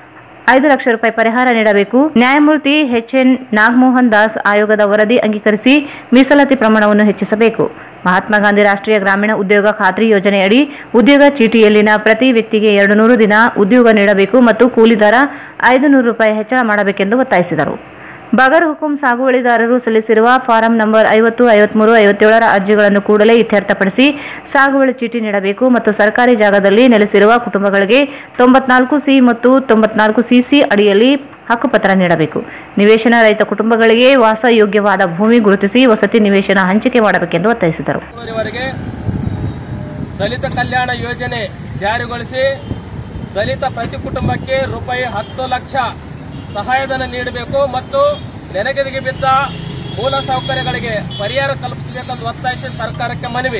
ಐದು ಲಕ್ಷ ರೂಪಾಯಿ ಪರಿಹಾರ ನೀಡಬೇಕು ನ್ಯಾಯಮೂರ್ತಿ ಎಚ್ ಎನ್ ನಾಗಮೋಹನ್ ದಾಸ್ ಆಯೋಗದ ವರದಿ ಅಂಗೀಕರಿಸಿ ಮೀಸಲಾತಿ ಪ್ರಮಾಣವನ್ನು ಹೆಚ್ಚಿಸಬೇಕು ಮಹಾತ್ಮ ಗಾಂಧಿ ರಾಷ್ಟ್ರೀಯ ಗ್ರಾಮೀಣ ಉದ್ಯೋಗ ಖಾತ್ರಿ ಯೋಜನೆಯಡಿ ಉದ್ಯೋಗ ಚೀಟಿಯಲ್ಲಿನ ಪ್ರತಿ ವ್ಯಕ್ತಿಗೆ ಎರಡು ನೂರು ದಿನ ಉದ್ಯೋಗ ನೀಡಬೇಕು ಮತ್ತು ಕೂಲಿ ದರ ಐದು ನೂರು ರೂಪಾಯಿ ಹೆಚ್ಚಳ ಮಾಡಬೇಕೆಂದು ಒತ್ತಾಯಿಸಿದರು ಬಗರ್ ಹುಕುಂ ಸಾಗುವಳಿದಾರರು ಸಲ್ಲಿಸಿರುವ ಫಾರಂ ನಂಬರ್ ಐವತ್ತು ಐವತ್ಮೂರು ಐವತ್ತೇಳರ ಅರ್ಜಿಗಳನ್ನು ಕೂಡಲೇ ಇತ್ಯರ್ಥಪಡಿಸಿ ಸಾಗುವಳಿ ಚೀಟಿ ನೀಡಬೇಕು ಮತ್ತು ಸರ್ಕಾರಿ ಜಾಗದಲ್ಲಿ ನೆಲೆಸಿರುವ ಕುಟುಂಬಗಳಿಗೆ ತೊಂಬತ್ನಾಲ್ಕು ಸಿ ಮತ್ತು ತೊಂಬತ್ನಾಲ್ಕು ಸಿಸಿ ಅಡಿಯಲ್ಲಿ ಹಕ್ಕುಪತ್ರ ನೀಡಬೇಕು ನಿವೇಶನ ರಹಿತ ಕುಟುಂಬಗಳಿಗೆ ವಾಸಯೋಗ್ಯವಾದ ಭೂಮಿ ಗುರುತಿಸಿ ವಸತಿ ನಿವೇಶನ ಹಂಚಿಕೆ ಮಾಡಬೇಕೆಂದು ಒತ್ತಾಯಿಸಿದರು ಇವರಿಗೆ ದಲಿತ ಕಲ್ಯಾಣ ಯೋಜನೆ ಜಾರಿಗೊಳಿಸಿ ದಲಿತ ಪ್ರತಿ ಕುಟುಂಬಕ್ಕೆ ರೂಪಾಯಿ ಹತ್ತು ಲಕ್ಷ ಸಹಾಯಧನ ನೀಡಬೇಕು ಮತ್ತು ನೆನೆಗದಿಗೆ ಬಿದ್ದ ಮೂಲ ಸೌಕರ್ಯಗಳಿಗೆ ಪರಿಹಾರ ಕಲ್ಪಿಸಬೇಕೆಂದು ಒತ್ತಾಯಿಸಿ ಸರ್ಕಾರಕ್ಕೆ ಮನವಿ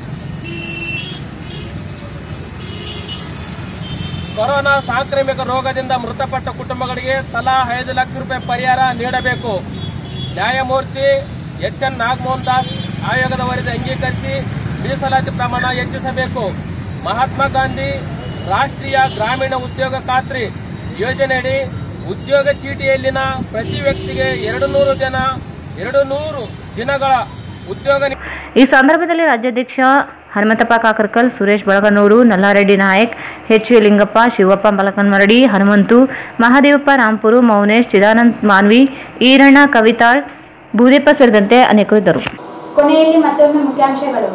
ಕೊರೋನಾ ಸಾಂಕ್ರಾಮಿಕ ರೋಗದಿಂದ ಮೃತಪಟ್ಟ ಕುಟುಂಬಗಳಿಗೆ ತಲಾ ಐದು ಲಕ್ಷ ರೂಪಾಯಿ ಪರಿಹಾರ ನೀಡಬೇಕು ನ್ಯಾಯಮೂರ್ತಿ ಎಚ್ ಎನ್ ನಾಗಮೋಹನ್ ದಾಸ್ ಆಯೋಗದ ವರದಿ ಅಂಗೀಕರಿಸಿ ಮೀಸಲಾತಿ ಪ್ರಮಾಣ ಹೆಚ್ಚಿಸಬೇಕು ಮಹಾತ್ಮ ಗಾಂಧಿ ರಾಷ್ಟ್ರೀಯ ಗ್ರಾಮೀಣ ಉದ್ಯೋಗ ಖಾತ್ರಿ ಯೋಜನೆಯಡಿ ಉದ್ಯೋಗ ಚೀಟಿಯಲ್ಲಿನ ಪ್ರತಿ ವ್ಯಕ್ತಿಗೆ ಎರಡು ನೂರು ಜನ ಎರಡು ನೂರು ದಿನಗಳ ಉದ್ಯೋಗ ನೀ- ಈ ಸಂದರ್ಭದಲ್ಲಿ ರಾಜ್ಯಾಧ್ಯಕ್ಷ ಹನುಮಂತಪ್ಪ ಕಾಕರ್ಕಲ್ ಸುರೇಶ್ ಬಳಗನೂರು ನಲ್ಲಾರೆಡ್ಡಿ ನಾಯಕ್ ಎಚ್ ವಿ ಲಿಂಗಪ್ಪ ಶಿವಪ್ಪ ಮಲಕನ್ಮರಡಿ ಹನುಮಂತು ಮಹಾದೇವಪ್ಪ ರಾಂಪುರು ಮೌನೇಶ್ ಚಿದಾನಂದ್ ಮಾನ್ವಿ ಈರಣ್ಣ ಕವಿತಾಳ್ ಭೂದೇಪ್ಪ ಸೇರಿದಂತೆ ಅನೇಕರು ಇದ್ದರು ಕೊನೆಯಲ್ಲಿ ಮತ್ತೊಮ್ಮೆ ಮುಖ್ಯಾಂಶಗಳು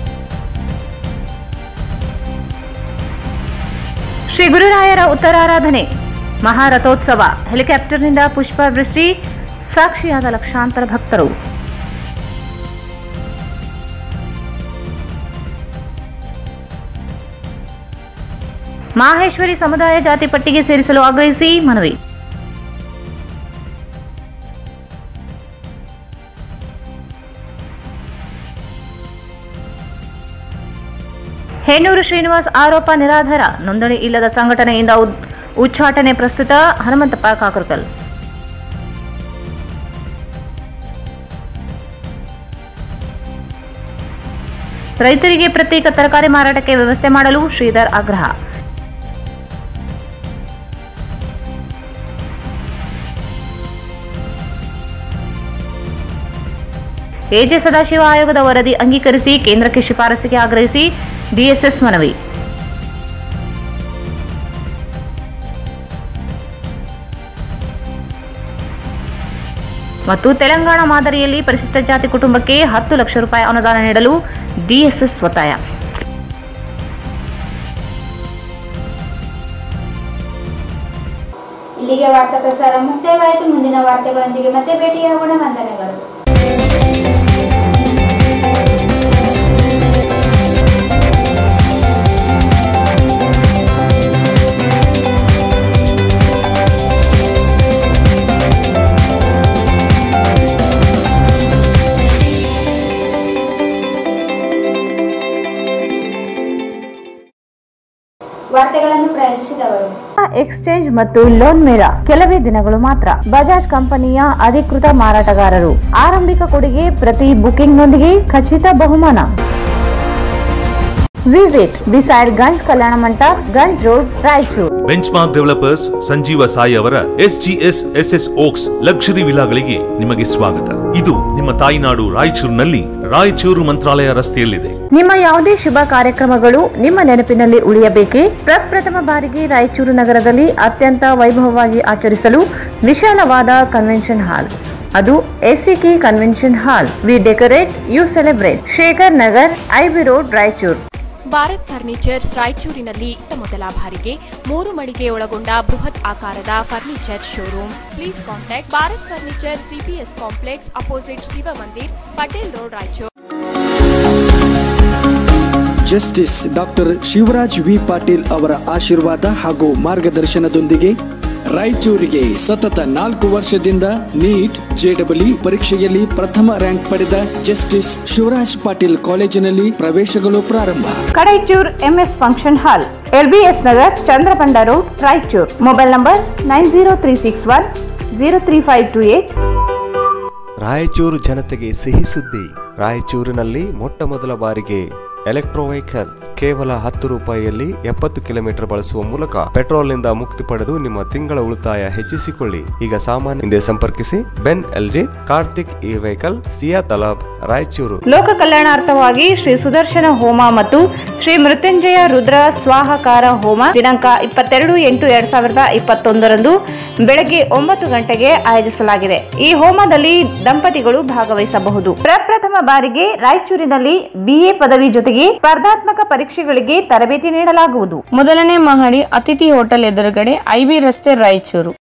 ಶ್ರೀ ಗುರುರಾಯರ ಉತ್ತರಾರಾಧನೆ ಮಹಾರಥೋತ್ಸವ ಹೆಲಿಕಾಪ್ಟರ್ನಿಂದ ಪುಷ್ಪವೃಷ್ಟಿ ಸಾಕ್ಷಿಯಾದ ಲಕ್ಷಾಂತರ ಭಕ್ತರು ಮಾಹೇಶ್ವರಿ ಸಮುದಾಯ ಜಾತಿ ಪಟ್ಟಿಗೆ ಸೇರಿಸಲು ಆಗ್ರಹಿಸಿ ಮನವಿ ಹೇನೂರು ಶ್ರೀನಿವಾಸ್ ಆರೋಪ ನಿರಾಧಾರ ನೋಂದಣಿ ಇಲ್ಲದ ಸಂಘಟನೆಯಿಂದ ಉದ್- ಉಚ್ಚಾಟನೆ ಪ್ರಸ್ತುತ ಹನುಮಂತಪ್ಪ ಕಾಕರ್ಕಲ್ ರೈತರಿಗೆ ಪ್ರತ್ಯೇಕ ತರಕಾರಿ ಮಾರಾಟಕ್ಕೆ ವ್ಯವಸ್ಥೆ ಮಾಡಲು ಶ್ರೀಧರ್ ಆಗ್ರಹ ಎಜೆ ಸದಾಶಿವ ಆಯೋಗದ ವರದಿ ಅಂಗೀಕರಿಸಿ ಕೇಂದ್ರಕ್ಕೆ ಶಿಫಾರಸಿಗೆ ಆಗ್ರಹಿಸಿ ಡಿಎಸ್ಎಸ್ ಮನವಿ ಮತ್ತು ತೆಲಂಗಾಣ ಮಾದರಿಯಲ್ಲಿ ಪರಿಶಿಷ್ಟ ಜಾತಿ ಕುಟುಂಬಕ್ಕೆ ಹತ್ತು ಲಕ್ಷ ರೂಪಾಯಿ ಅನುದಾನ ನೀಡಲು ಡಿಎಸ್ಎಸ್ ಒತ್ತಾಯ ಇಲ್ಲಿಗೆ ವಾರ್ತಾ ಪ್ರಸಾರ ಮುಕ್ತಾಯವಾಯಿತು ಮುಂದಿನ ವಾರ್ತೆಗಳೊಂದಿಗೆ ಮತ್ತೆ ಭೇಟಿಯಾಗೋಣ ವಂದನೆಗಳು ಎಕ್ಸ್ಚೇಂಜ್ ಮತ್ತು ಲೋನ್ ಮೇಳ ಕೆಲವೇ ದಿನಗಳು ಮಾತ್ರ ಬಜಾಜ್ ಕಂಪನಿಯ ಅಧಿಕೃತ ಮಾರಾಟಗಾರರು ಆರಂಭಿಕ ಕೊಡುಗೆ ಪ್ರತಿ ಬುಕಿಂಗ್ನೊಂದಿಗೆ ಖಚಿತ ಬಹುಮಾನ visit beside Ganj Kalyana Mantapa Ganj road Raichur benchmark developers Sanjeeva Sai ಅವರ S G S S S oaks luxury ವಿಲಾಗಳಿಗೆ ನಿಮಗೆ ಸ್ವಾಗತ ಇದು ನಿಮ್ಮ ತಾಯಿನಾಡು ರಾಯಚೂರಿನಲ್ಲಿ ರಾಯಚೂರು ಮಂತ್ರಾಲಯ ರಸ್ತೆಯಲ್ಲಿದೆ ನಿಮ್ಮ ಯಾವುದೇ ಶುಭ ಕಾರ್ಯಕ್ರಮಗಳು ನಿಮ್ಮ ನೆನಪಿನಲ್ಲಿ ಉಳಿಯಬೇಕೇ ಪ್ರಪ್ರಥಮ ಬಾರಿಗೆ ರಾಯಚೂರು ನಗರದಲ್ಲಿ ಅತ್ಯಂತ ವೈಭವವಾಗಿ ಆಚರಿಸಲು ವಿಶಾಲವಾದ ಕನ್ವೆನ್ಷನ್ ಹಾಲ್ ಅದು ACK convention hall we decorate you celebrate Shekhar Nagar IB road Raichur Bharat furnitures ರಾಯಚೂರಿನಲ್ಲಿ ಇತ್ತ ಮೊದಲ ಬಾರಿಗೆ ಮೂರು ಮಳಿಗೆ ಒಳಗೊಂಡ ಬೃಹತ್ ಆಕಾರದ furniture showroom please contact Bharat furniture CPS complex opposite Shiva Mandir Patel road Raichur justice doctor Shivaraj V Patil ಅವರ ಆಶೀರ್ವಾದ ಹಾಗೂ ಮಾರ್ಗದರ್ಶನದೊಂದಿಗೆ ರಾಯಚೂರಿಗೆ ಸತತ ನಾಲ್ಕು ವರ್ಷದಿಂದ ನೀಟ್ ಜೆಡಬ್ಲ್ಯೂ ಪರೀಕ್ಷೆಯಲ್ಲಿ ಪ್ರಥಮ ರ್ಯಾಂಕ್ ಪಡೆದ ಜಸ್ಟಿಸ್ ಶಿವರಾಜ್ ಪಾಟೀಲ್ ಕಾಲೇಜಿನಲ್ಲಿ ಪ್ರವೇಶಗಳು ಪ್ರಾರಂಭ Kadaichur MS function hall LBS Nagar Chandrabanda road Raichur mobile number nine zero three six one zero three five two eight Raichur ಜನತೆಗೆ ಸಿಹಿ ಸುದ್ದಿ ರಾಯಚೂರಿನಲ್ಲಿ ಮೊಟ್ಟ ಮೊದಲ ಬಾರಿಗೆ ಎಲೆಕ್ಟ್ರೋ ವೆಹಿಕಲ್ ಕೇವಲ ಹತ್ತು ರೂಪಾಯಿಯಲ್ಲಿ ಎಪ್ಪತ್ತು ಕಿಲೋಮೀಟರ್ ಬಳಸುವ ಮೂಲಕ ಪೆಟ್ರೋಲ್ನಿಂದ ಮುಕ್ತಿ ಪಡೆದು ನಿಮ್ಮ ತಿಂಗಳ ಉಳಿತಾಯ ಹೆಚ್ಚಿಸಿಕೊಳ್ಳಿ ಈಗ ಸಾಮಾನ್ಯ ಹಿಂದೆ ಸಂಪರ್ಕಿಸಿ ಬೆನ್ Benling Karthik E vehicle Siya Talab Raichur ಲೋಕ ಕಲ್ಯಾಣಾರ್ಥವಾಗಿ ಶ್ರೀ ಸುದರ್ಶನ ಹೋಮ ಮತ್ತು ಶ್ರೀ ಮೃತ್ಯುಂಜಯ ರುದ್ರ ಸ್ವಾಹಕಾರ ಹೋಮ ದಿನಾಂಕ ಇಪ್ಪತ್ತೆರಡು ಎಂಟು ಎರಡ್ ಸಾವಿರದ ಇಪ್ಪತ್ತೊಂದರಂದು ಬೆಳಗ್ಗೆ ಒಂಬತ್ತು ಗಂಟೆಗೆ ಆಯೋಜಿಸಲಾಗಿದೆ ಈ ಹೋಮದಲ್ಲಿ ದಂಪತಿಗಳು ಭಾಗವಹಿಸಬಹುದು ಪ್ರಪ್ರಥಮ ಬಾರಿಗೆ ರಾಯಚೂರಿನಲ್ಲಿ ಬಿಎ ಪದವಿ ಜೊತೆಗೆ ಸ್ಪರ್ಧಾತ್ಮಕ ಪರೀಕ್ಷೆಗಳಿಗೆ ತರಬೇತಿ ನೀಡಲಾಗುವುದು ಮೊದಲನೇ ಮಹಡಿ ಅತಿಥಿ ಹೋಟೆಲ್ ಎದುರುಗಡೆ ಐಬಿ ರಸ್ತೆ ರಾಯಚೂರು